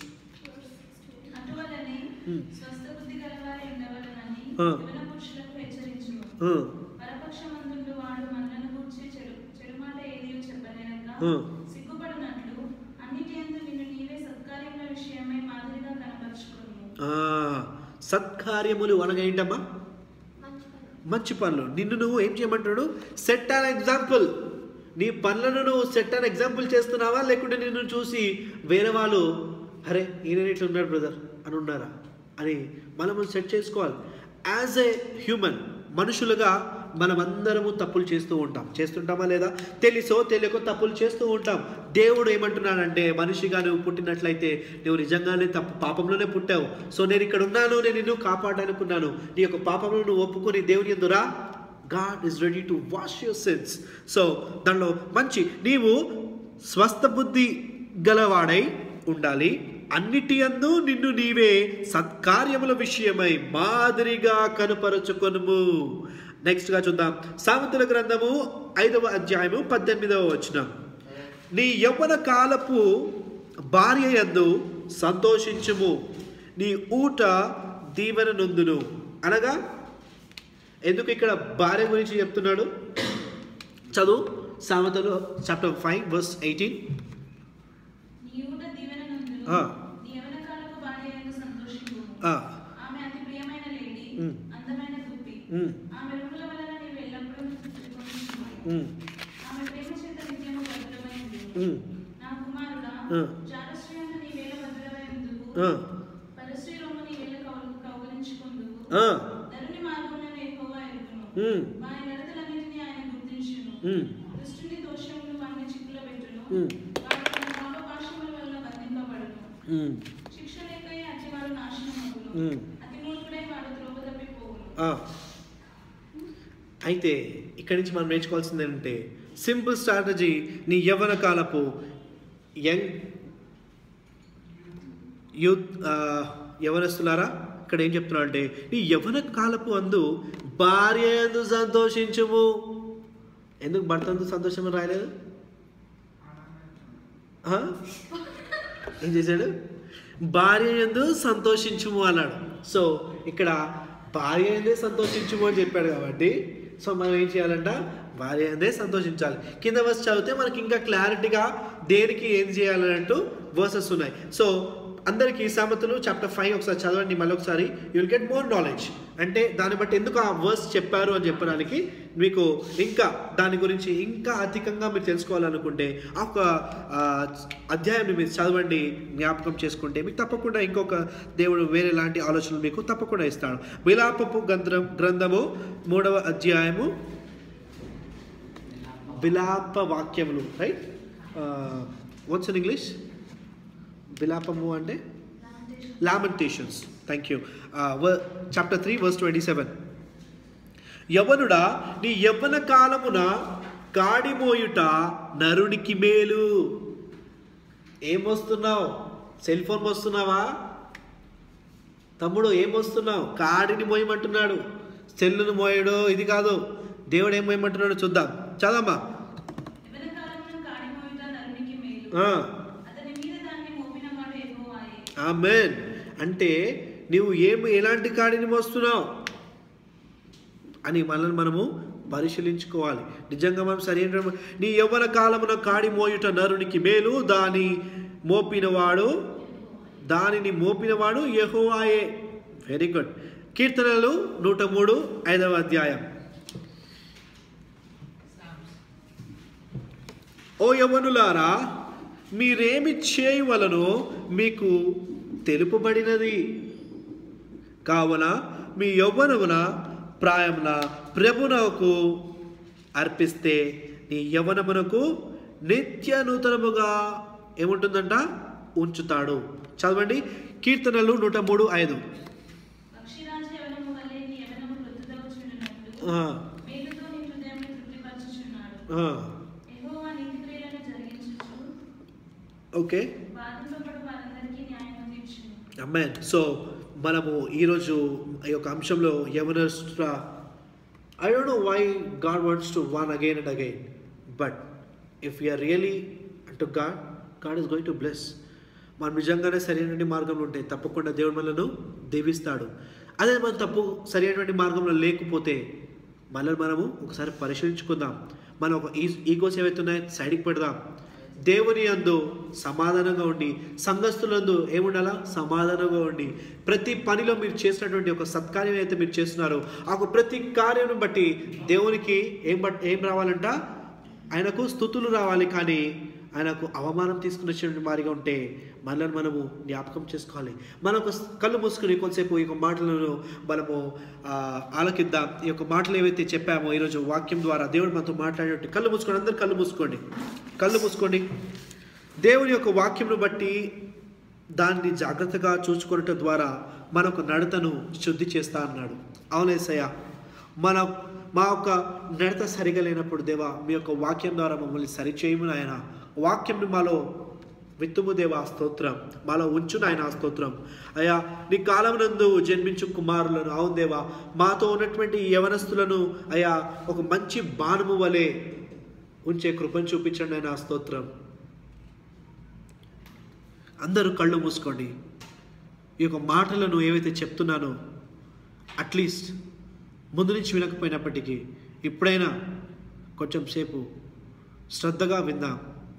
అటువలనే Hmm. స్వస్థ బుద్ధి గలవారై ఉండవలెనని Ah. యవన పురుషులకు హెచ్చరించుము పరపక్షమందుండు వాడు మనలను గూర్చి చెడు చెడు మాట ఏదియో చెప్పలేనక Hmm. సిగ్గుపడినట్లు అన్నిటి యందు నిన్ను నీవే సత్కార్యముల విషయమై మాదిరిగా కనపరుచుకును సత్కార్యములు అనగా ఏంటమ్మా మంచి పని మంచి పనులు నిన్ను నువ్వు ఏం చేయమంటాడు సెట్ అన్ ఎగ్జాంపుల్ నీ పనులను నువ్వు సెట్ అన్ ఎగ్జాంపుల్ చేస్తున్నావా లేకుంటే నిన్ను చూసి వేరే వాళ్ళు అరే ఈయన ఇట్లా ఉన్నాడు బ్రదర్ అని ఉన్నారా అని మనము సెట్ చేసుకోవాలి యాజ్ ఏ హ్యూమన్ మనుషులుగా మనమందరము తప్పులు చేస్తూ ఉంటాం చేస్తుంటామా లేదా తెలుసో తెలియకో తప్పులు చేస్తూ ఉంటాం దేవుడు ఏమంటున్నాడంటే మనిషిగా నువ్వు పుట్టినట్లయితే నువ్వు నిజంగానే తప్పు పాపంలోనే పుట్టావు సో నేను ఇక్కడ ఉన్నాను నేను నిన్ను కాపాడాలనుకున్నాను నీ యొక్క పాపంలో నువ్వు ఒప్పుకొని దేవుని ఎందురా God is ready to wash your sins so దానిలో మంచి నీవు స్వస్థ బుద్ధి గలవాడై ఉండాలి అన్నిటి అందు నిన్ను నీవే సత్కార్యముల విషయమై మాదిరిగా కనుపరచుకొనుము నెక్స్ట్గా చూద్దాం సామెతల గ్రంథము ఐదవ అధ్యాయము పద్దెనిమిదవ వచనం నీ యవ్వన కాలపు భార్య యందు సంతోషించుము నీ ఊట దీవెన నొందును అనగా ఎందుకు ఇక్కడ భార్య గురించి చెప్తున్నాడు చదువు సామెతలు చాప్టర్ ఫైవ్ వర్స్ ఎయిటీన్ నీ ఊట దీవెన నందును, ఆ. నీ యవ్వన కాలపు భార్య యందు సంతోషింపుము. ఆమె అతి ప్రియమైన లేడి, ఉమ్. అందమైన దుప్పి. ఆమె రుణుల వలన నీవు ఎల్లప్పుడూ తృప్తిపొందుచున్నావు. ఆమె ప్రేమ చేత నిత్యము భద్రమై ఉండుము. నా కుమారుడా, ఆ. జారశ్రయందు నీవేళ భద్రమై ఉందువు. పరశ్రీ రొమ్ము నీవేళ కౌలు- కౌగిలించుకొందువు. ధరుని మార్గములను యెహోవా ఎరుగును. వాని నడతలన్నిటినీ ఆయన గుర్తించును. దుష్టుని దోషములు వారిని చిక్కులో పెట్టును. ఉమ్. వాడు తన పాపపాశముల వలన బంధింపబడును. శిక్ష లేకయే అతివాడు నాశనమగును. ఉమ్. అతి మూర్ఖుడై వాడు త్రోవ తప్పిపోవును. అయితే ఇక్కడి నుంచి మనం నేర్చుకోవాల్సింది ఏంటంటే సింపుల్ స్ట్రాటజీ నీ యవ్వన కాలపు యంగ్ యూత్ ఆ, యవనస్తులారా ఇక్కడ ఏం చెప్తున్నా అంటే నీ యవ్వన కాలపు అందు భార్య ఎందు సంతోషించుము ఎందుకు భర్త అందు సంతోషం అని రాయలేదు ఆ? ఏం చేశాడు భార్య ఎందు సంతోషించుము అన్నాడు సో ఇక్కడ భార్య ఎందే సంతోషించుము అని చెప్పాడు కాబట్టి సో మనం ఏం చేయాలంట భార్య ఎందే సంతోషించాలి కింద వర్స్ చదివితే మనకి ఇంకా క్లారిటీగా దేనికి ఏం చేయాలని అంటూ వర్సెస్ ఉన్నాయి సో అందరికీ సామెతలు చాప్టర్ ఫైవ్ ఒకసారి చదవండి మళ్ళీ ఒకసారి you will get more knowledge అంటే దాన్ని బట్టి ఎందుకు ఆ వర్స్ చెప్పారు అని చెప్పడానికి మీకు ఇంకా దాని గురించి ఇంకా అధికంగా మీరు తెలుసుకోవాలనుకుంటే ఆ ఒక ఆ, అధ్యాయాన్ని మీరు చదవండి జ్ఞాపకం చేసుకుంటే మీకు తప్పకుండా ఇంకొక దేవుడు వేరే లాంటి ఆలోచనలు మీకు తప్పకుండా ఇస్తాడు విలాపపు గ్రంథం గ్రంథము మూడవ అధ్యాయము విలాప వాక్యములు రైట్ వాట్స్ ఇన్ ఇంగ్లీష్ విలాపము అంటే Lamentations thank you chapter three verse twenty seven యవనుడా నీ యవ్వన కాలమున కాడిమోయుట నరునికి మేలు ఏం వస్తున్నావు సెల్ ఫోన్ వస్తున్నావా తమ్ముడు ఏం వస్తున్నావు కాడిని మోయమంటున్నాడు సెల్లును మోయడు ఇది కాదు దేవుడు ఏం మోయమంటున్నాడు చూద్దాం చదమ్మా యవ్వన కాలమున కాడిమోయుట నరునికి మేలు. ఆ. అతని మీద దాన్ని మోపినవాడు యెహోవాయే. ఆమెన్ అంటే నీవు ఏం ఎలాంటి కాడిని మోస్తున్నావు అని మనల్ని మనము పరిశీలించుకోవాలి నిజంగా మనం సరైన నీ యవ్వన కాలమున కాడి మోయుట నరునికి మేలు దాని మోపినవాడు దానిని మోపినవాడు యెహోవాయే వెరీ గుడ్ కీర్తనలు నూట మూడు ఐదవ అధ్యాయం ఓ యవనులారా మీరేమి చేయవలనో మీకు తెలుపబడినది కావున మీ యవ్వనమున ప్రాయమున ప్రభునకు అర్పిస్తే నీ యవ్వనమునకు నిత్య నూతనముగా ఏముంటుందంట ఉంచుతాడు చదవండి కీర్తనలు నూట మూడు ఐదు పక్షిరాజు యవ్వనము వలె నీ యవ్వనము వృద్ధిదగుచున్నట్లు ఆ, మేలుతో నీ హృదయమును తృప్తిపరచుచున్నాడు. ఆ, యెహోవా నీతి క్రియలను జరిగించుచు ఓకే బాధింపబడు వారందరికీ న్యాయము తీర్చును. అమ్మాన్ సో మనము ఈరోజు ఈ యొక్క అంశంలో యవనస్ట్ర I don't know why God wants to one again and again but if you're really to God God is going to bless మనం నిజంగానే సరైనటువంటి మార్గంలో ఉంటే తప్పకుండా దేవుడు మనలను దీవిస్తాడు అదే మనం తప్పు సరైనటువంటి మార్గంలో లేకపోతే మనల్ని మనము ఒకసారి పరిశీలించుకుందాం మనం ఒక ఈ ఈగోస్ ఏవైతే ఉన్నాయో సైడ్కి పెడదాం దేవుని యందు సమాధానంగా ఉండి సంఘస్థులందు ఏముండాలా సమాధానంగా ఉండి ప్రతి పనిలో మీరు చేసినటువంటి ఒక సత్కార్యం అయితే మీరు చేస్తున్నారో ఆ ఒక ప్రతి కార్యం బట్టి దేవునికి ఏం బట్ ఏం రావాలంట ఆయనకు స్థుతులు రావాలి కానీ ఆయనకు అవమానం తీసుకుని వచ్చినటువంటి వారిగా ఉంటే మనల్ని మనము జ్ఞాపకం చేసుకోవాలి మనం ఒక కళ్ళు మూసుకుని కొంతసేపు ఈ యొక్క మాటలను మనము ఆ, ఆలకిద్దాం ఈ యొక్క మాటలు ఏవైతే చెప్పామో ఈరోజు వాక్యం ద్వారా దేవుడు మనతో మాట్లాడేటట్టు కళ్ళు మూసుకోండి అందరు కళ్ళు మూసుకోండి కళ్ళు మూసుకోండి దేవుని యొక్క వాక్యంను బట్టి దాన్ని జాగ్రత్తగా చూసుకునటం ద్వారా మనకు నడతను శుద్ధి చేస్తా అన్నాడు అవునేసయ్య మన మా యొక్క నడత సరిగా లేనప్పుడు దేవా మీ యొక్క వాక్యం ద్వారా మమ్మల్ని సరిచేయము నాయన వాక్యంని మాలో విత్తుము దేవా స్తోత్రం మాలో ఉంచు నాయన స్తోత్రం అయ్యా నీ కాలమునందు జన్మించు కుమారులను అవును దేవా మాతో ఉన్నటువంటి యవనస్తులను అయ్యా ఒక మంచి బాణము వలె ఉంచే కృపను చూపించండి ఆయన స్తోత్రం అందరూ కళ్ళు మూసుకోండి ఈ యొక్క మాటలను ఏవైతే చెప్తున్నానో అట్లీస్ట్ ముందు నుంచి వినకపోయినప్పటికీ ఇప్పుడైనా కొంచెం సేపు శ్రద్ధగా విందాం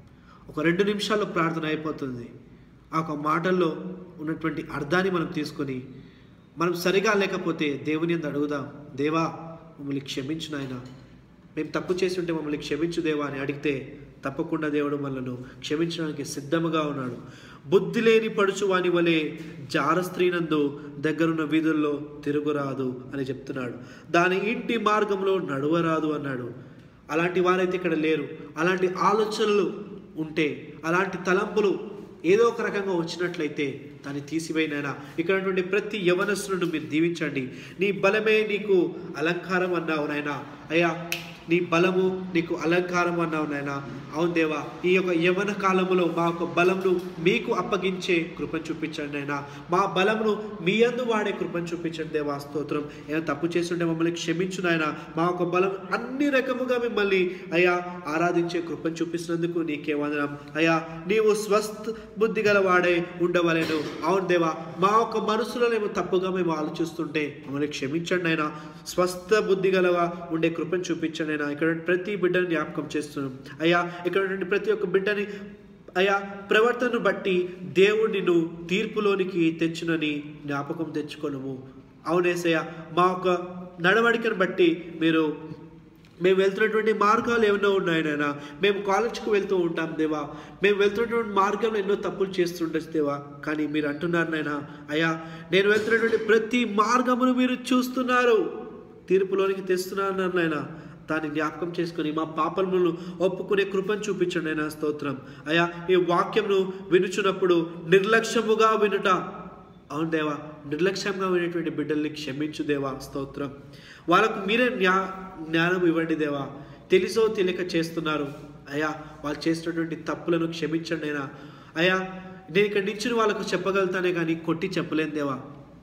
ఒక రెండు నిమిషాల్లో ప్రార్థన అయిపోతుంది ఆ ఒక మాటల్లో ఉన్నటువంటి అర్థాన్ని మనం తీసుకొని మనం సరిగా లేకపోతే దేవుని అందు అడుగుదాం దేవా మమ్మల్ని క్షమించు నాయన మేము తప్పు చేసి ఉంటే మమ్మల్ని క్షమించు దేవా అని అడిగితే తప్పకుండా దేవుడు మనలను క్షమించడానికి సిద్ధముగా ఉన్నాడు బుద్ధి లేని పడుచు వాని వలె జార స్త్రీనందు దగ్గరున్న వీధుల్లో తిరుగురాదు అని చెప్తున్నాడు దాని ఇంటి మార్గంలో నడువరాదు అన్నాడు అలాంటి వారైతే ఇక్కడ లేరు అలాంటి ఆలోచనలు ఉంటే అలాంటి తలంపులు ఏదో ఒక రకంగా వచ్చినట్లయితే దాన్ని తీసివేయనైనా ఇక్కడ ఉన్నటువంటి ప్రతి యవనస్తులను మీరు దీవించండి నీ బలమే నీకు అలంకారం అన్నావు నాయనా అయ్యా నీ బలము నీకు అలంకారం అన్నావు నాయనా అవును దేవా ఈ యొక్క యవన కాలములో మా యొక్క బలమును మీకు అప్పగించే కృపను చూపించండి నాయనా మా బలమును మీ అందు వాడే కృపను చూపించండి దేవా స్తోత్రం ఏమైనా తప్పు చేస్తుంటే మమ్మల్ని క్షమించు నాయన మా యొక్క బలం అన్ని రకముగా మిమ్మల్ని అయ్యా ఆరాధించే కృపను చూపిస్తున్నందుకు నీకే వందనం అయ్యా నీవు స్వస్థ బుద్ధి గల వాడే ఉండవలేను అవును దేవా మా యొక్క మనసులో మేము తప్పుగా మేము ఆలోచిస్తుంటే మమ్మల్ని క్షమించండి అయినా స్వస్థ బుద్ధి గలగా ఉండే కృపను చూపించండి అయినా ఇక్కడ ప్రతి బిడ్డని జ్ఞాపకం చేస్తున్నాం అయ్యా ఇక్కడ నుండి ప్రతి ఒక్క బిడ్డని అయా ప్రవర్తనను బట్టి దేవుడు నిన్ను తీర్పులోనికి తెచ్చునని జ్ఞాపకం తెచ్చుకొనుము అవునేసయ్య మా యొక్క నడవడికను బట్టి మీరు మేము వెళ్తున్నటువంటి మార్గాలు ఏమైనా ఉన్నాయి నాయన మేము కాలేజ్కి వెళ్తూ ఉంటాం దేవా మేము వెళ్తున్నటువంటి మార్గంలో ఎన్నో తప్పులు చేస్తుండొచ్చు దేవా కానీ మీరు అంటున్నారు నాయన అయ్యా నేను వెళ్తున్నటువంటి ప్రతి మార్గమును మీరు చూస్తున్నారు తీర్పులోనికి తెస్తున్నారు నాయన దాన్ని జ్ఞాపకం చేసుకుని మా పాపములను ఒప్పుకునే కృపను చూపించండి అయినా స్తోత్రం అయ్యా ఈ వాక్యంను వినుచున్నప్పుడు నిర్లక్ష్యముగా వినుట అవును దేవా నిర్లక్ష్యంగా వినేటువంటి బిడ్డల్ని క్షమించు దేవా స్తోత్రం వాళ్ళకు మీరే జ్ఞా జ్ఞానం ఇవ్వండి దేవా తెలిసో తెలియక చేస్తున్నారు అయ్యా వాళ్ళు చేసినటువంటి తప్పులను క్షమించండి అయినా అయ్యా నేను ఇక్కడ నించుని వాళ్ళకు చెప్పగలుగుతానే కానీ కొట్టి చెప్పలేను దేవా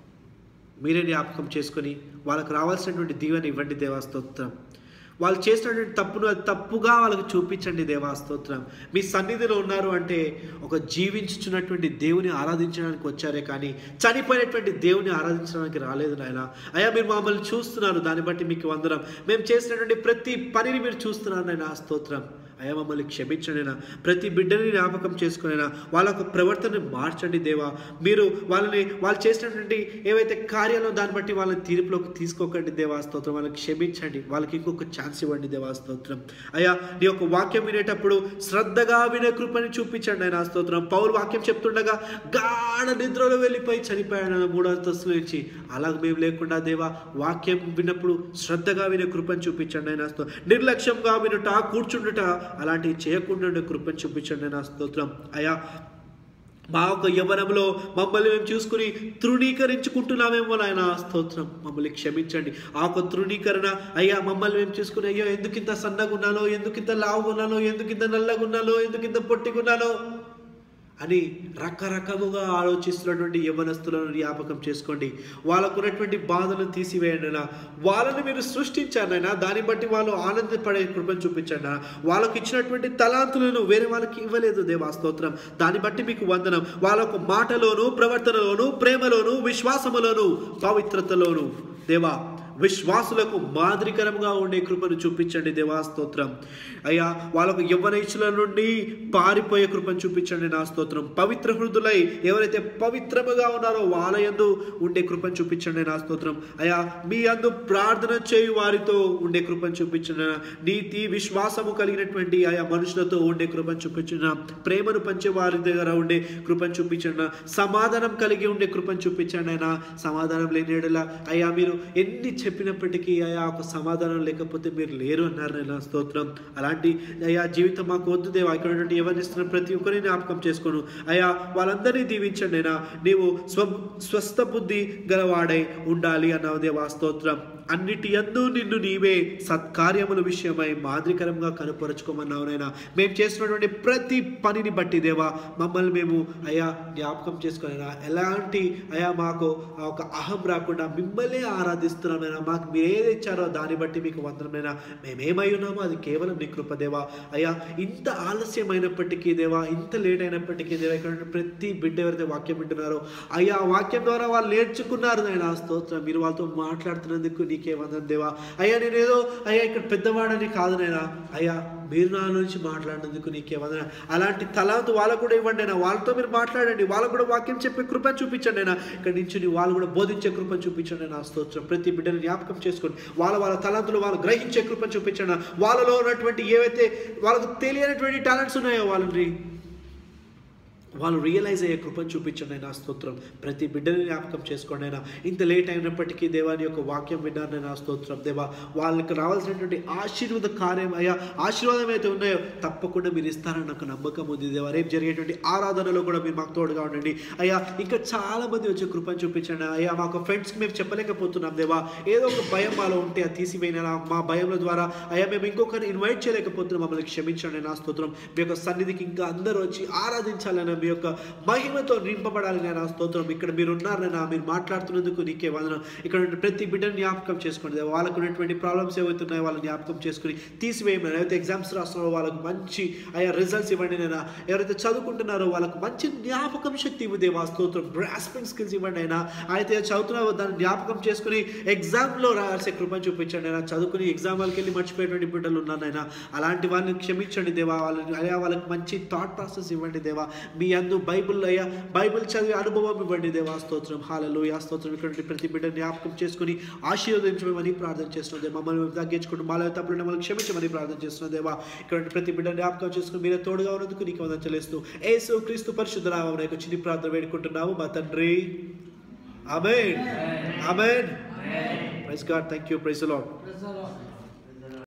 మీరే జ్ఞాపకం చేసుకొని వాళ్ళకు రావాల్సినటువంటి దీవెన ఇవ్వండి దేవా స్తోత్రం వాళ్ళు చేసినటువంటి తప్పును అది తప్పుగా వాళ్ళకి చూపించండి దేవా స్తోత్రం మీ సన్నిధిలో ఉన్నారు అంటే ఒక జీవించుచున్నటువంటి దేవుని ఆరాధించడానికి వచ్చారే కానీ చనిపోయినటువంటి దేవుని ఆరాధించడానికి రాలేదు నాయన అయ్యా మీరు మమ్మల్ని చూస్తున్నారు దాన్ని బట్టి మీకు వందరం మేము చేసినటువంటి ప్రతి పనిని మీరు చూస్తున్నారు నాయన స్తోత్రం అయ్యా మమ్మల్ని క్షమించండినా ప్రతి బిడ్డని జ్ఞాపకం చేసుకునేనా వాళ్ళ యొక్క ప్రవర్తనని మార్చండి దేవా మీరు వాళ్ళని వాళ్ళు చేసినటువంటి ఏవైతే కార్యాలు దాన్ని బట్టి వాళ్ళని తీర్పులోకి తీసుకోకండి దేవా స్తోత్రం వాళ్ళని క్షమించండి వాళ్ళకి ఇంకొక ఛాన్స్ ఇవ్వండి దేవా స్తోత్రం అయ్యా నీ యొక్క వాక్యం వినేటప్పుడు శ్రద్ధగా వినే కృపని చూపించండి ఆయన స్తోత్రం పౌరు వాక్యం చెప్తుండగా గాఢ నిద్రలో వెళ్ళిపోయి చనిపోయాడు మూడో అంతస్తుల నుంచి అలాగ మేము లేకుండా దేవా వాక్యం విన్నప్పుడు శ్రద్ధగా వినే కృపను చూపించండి ఆయన స్తోత్రం నిర్లక్ష్యంగా వినుట కూర్చుండుట అలాంటివి చేయకుండా ఉండే కృపను చూపించండి నా స్తోత్రం అయ్యా మా యొక్క యవనంలో మమ్మల్ని మేము చూసుకుని తృణీకరించుకుంటున్నామేమో నాయన స్తోత్రం మమ్మల్ని క్షమించండి ఆ యొక్క తృణీకరణ అయ్యా మమ్మల్ని మేము చూసుకుని అయ్యో ఎందుకింత సన్నగా ఉన్నానో ఎందుకింత లావుగా ఉన్నానో ఎందుకింత నల్లగా ఉన్నానో ఎందుకింత పొట్టిగా ఉన్నానో అని రకరకముగా ఆలోచిస్తున్నటువంటి యవనస్తులను జ్ఞాపకం చేసుకోండి వాళ్ళకు ఉన్నటువంటి బాధలను తీసివేయండి నా వాళ్ళని మీరు సృష్టించారైనా దాన్ని బట్టి వాళ్ళు ఆనందపడే కృపను చూపించండి వాళ్ళకు ఇచ్చినటువంటి తలాంతులను వేరే వాళ్ళకి ఇవ్వలేదు దేవా స్తోత్రం దాన్ని బట్టి మీకు వందనం వాళ్ళకు మాటలోను ప్రవర్తనలోను ప్రేమలోను విశ్వాసములోను పవిత్రతలోను దేవా విశ్వాసులకు మాదిరికరంగా ఉండే కృపను చూపించండి దేవా స్తోత్రం అయ్యా వాళ్ళకు యవ్వనైచుల నుండి పారిపోయే కృపను చూపించండి నా స్తోత్రం పవిత్ర హృదులై ఎవరైతే పవిత్రముగా ఉన్నారో వాళ్ళ యందు ఉండే కృపను చూపించండి నా స్తోత్రం అయ్యా మీ అందు ప్రార్థన చేయు వారితో ఉండే కృపను చూపించిన నీతి విశ్వాసము కలిగినటువంటి ఆయా మనుషులతో ఉండే కృపను చూపించిన ప్రేమను పంచే వారి దగ్గర ఉండే కృపను చూపించండి సమాధానం కలిగి ఉండే కృపను చూపించండి అయినా సమాధానం లేని యెడల అయ్యా మీరు ఎన్ని చెప్పినప్పటికీ అయ్యా ఒక సమాధానం లేకపోతే మీరు లేరు అన్నారు నేను స్తోత్రం అలాంటి అయ్యా జీవితం మాకు వద్దు దేవా ఇక్కడ ఉన్నటువంటి ఎవరినిస్తున్న ప్రతి ఒక్కరిని జ్ఞాపకం చేసుకోను అయ్యా వాళ్ళందరినీ దీవించండి అయినా నీవు స్వ స్వస్థ బుద్ధి గలవాడై ఉండాలి అన్నావు దేవా స్తోత్రం అన్నిటి యందు నిన్ను నీవే సత్కార్యముల విషయమై మాదిరికరంగా కనుపరుచుకోమన్నావు నైనా మేము చేసినటువంటి ప్రతి పనిని బట్టి దేవా మమ్మల్ని మేము అయా జ్ఞాపకం చేసుకునైనా ఎలాంటి అయా మాకు ఆ ఒక అహం రాకుండా మిమ్మల్ని ఆరాధిస్తున్నామైనా మాకు మీరు ఏది ఇచ్చారో దాన్ని బట్టి మీకు వందనమైనా మేమేమై ఉన్నామో అది కేవలం నీ కృప దేవా అయ్యా ఇంత ఆలస్యమైనప్పటికీ దేవా ఇంత లేట్ అయినప్పటికీ దేవా ఇక్కడ ఉన్న ప్రతి బిడ్డ ఎవరైతే వాక్యం వింటున్నారో అయ్యా ఆ వాక్యం ద్వారా వాళ్ళు నేర్చుకున్నారు నాయన స్తోత్రం మీరు వాళ్ళతో మాట్లాడుతున్నందుకు నీకే వందన దేవా అయ్యా నేనేదో అయ్యా ఇక్కడ పెద్దవాడని కాదు నాయనా అయ్యా మీరు నా నుంచి మాట్లాడినందుకు నీకే వందన అలాంటి తలాంతు వాళ్ళకు కూడా ఇవ్వండి అయినా వాళ్ళతో మీరు మాట్లాడండి వాళ్ళకు కూడా వాక్యం చెప్పే కృప చూపించండి అయినా ఇక్కడ నుంచి వాళ్ళు కూడా బోధించే కృప చూపించండి నా స్తోత్రం ప్రతి బిడ్డను జ్ఞాపకం చేసుకోండి వాళ్ళ వాళ్ళ తలాంతులు వాళ్ళు గ్రహించే కృప చూపించండి వాళ్ళలో ఉన్నటువంటి ఏవైతే వాళ్ళకు తెలియనటువంటి టాలెంట్స్ ఉన్నాయో వాళ్ళని వాళ్ళు రియలైజ్ అయ్యే కృపను చూపించండి నా స్తోత్రం ప్రతి బిడ్డని జ్ఞాపకం చేసుకోండి అయినా ఇంత లేట్ అయినప్పటికీ దేవాని యొక్క వాక్యం విన్నాను నా స్తోత్రం దేవా వాళ్ళకి రావాల్సినటువంటి ఆశీర్వాద కార్యం అయ్యా ఆశీర్వాదం అయితే ఉన్నాయో తప్పకుండా మీరు ఇస్తారని నాకు నమ్మకం ఉంది దేవా రేపు జరిగేటువంటి ఆరాధనలో కూడా మీరు మాకు తోడుగా ఉండండి అయ్యా ఇంకా చాలా మంది వచ్చే కృపను చూపించండి అయ్యా మాకు ఫ్రెండ్స్కి మేము చెప్పలేకపోతున్నాం దేవా ఏదో ఒక భయం మాలో ఉంటే అది తీసిపోయిన మా భయంల ద్వారా అయ్యా మేము ఇంకొకరిని ఇన్వైట్ చేయలేకపోతున్నాం మమ్మల్ని క్షమించండి నా స్తోత్రం మీ యొక్క సన్నిధికి ఇంకా అందరూ వచ్చి ఆరాధించాలని మీ యొక్క మహిమతో నింపబడాలని నా స్తోత్రం ఇక్కడ మీరు ఉన్నారని మీరు మాట్లాడుతున్నందుకు నీకే వందనం ఇక్కడ ఉన్న ప్రతి బిడ్డను జ్ఞాపకం చేసుకోండి దేవా. వాళ్ళకు ఉన్నటువంటి ప్రాబ్లమ్స్ ఏవైతే ఉన్నాయో వాళ్ళని జ్ఞాపకం చేసుకుని తీసివేయమని ఎవరైతే ఎగ్జామ్స్ రాస్తున్నారో వాళ్ళకు మంచి అయ్యా రిజల్ట్స్ ఇవ్వండి నేను ఎవరైతే చదువుకుంటున్నారో వాళ్ళకు మంచి జ్ఞాపకం శక్తి ఇవ్వు దేవా స్తోత్రం గ్రాస్పింగ్ స్కిల్స్ ఇవ్వండి అయినా అయితే చదువుతున్నారో దాన్ని జ్ఞాపకం చేసుకుని ఎగ్జామ్లో రాసే కృపను చూపించండి అయినా చదువుకుని ఎగ్జామ్ వాళ్ళకి వెళ్ళి మర్చిపోయేటువంటి బిడ్డలు ఉన్నారైనా అలాంటి వాళ్ళని క్షమించండి దేవా వాళ్ళని అయ్యా వాళ్ళకి మంచి థాట్ ప్రాసెస్ ఇవ్వండి దేవా మీ అందు బైబుల్ అయ్యా బైబిల్ చదివే అనుభవం ఇవ్వండి దేవా స్తోత్రం హాలలో యా స్తోత్రం ఇక్కడ ప్రతి బిడ్డ జ్ఞాపకం చేసుకుని ఆశీర్వదించమని ప్రార్థన చేస్తున్నాం దేవా మమ్మల్ని మేము తగ్గించుకుంటూ మాలో తప్పుడు మమ్మల్ని క్షమించమని ప్రార్థన చేస్తున్నాం దేవా ఇక్కడ ప్రతి బిడ్డ జ్ఞాపకం చేసుకుని మీరే తోడుగా ఉన్నందుకు నీకు వందన చెల్లిస్తూ ఏసు క్రీస్తు పరిశుద్ధ నామం యొక్క చిన్ని ప్రార్థన వేడుకుంటున్నాము మా తండ్రి amen amen praise God thank you praise lord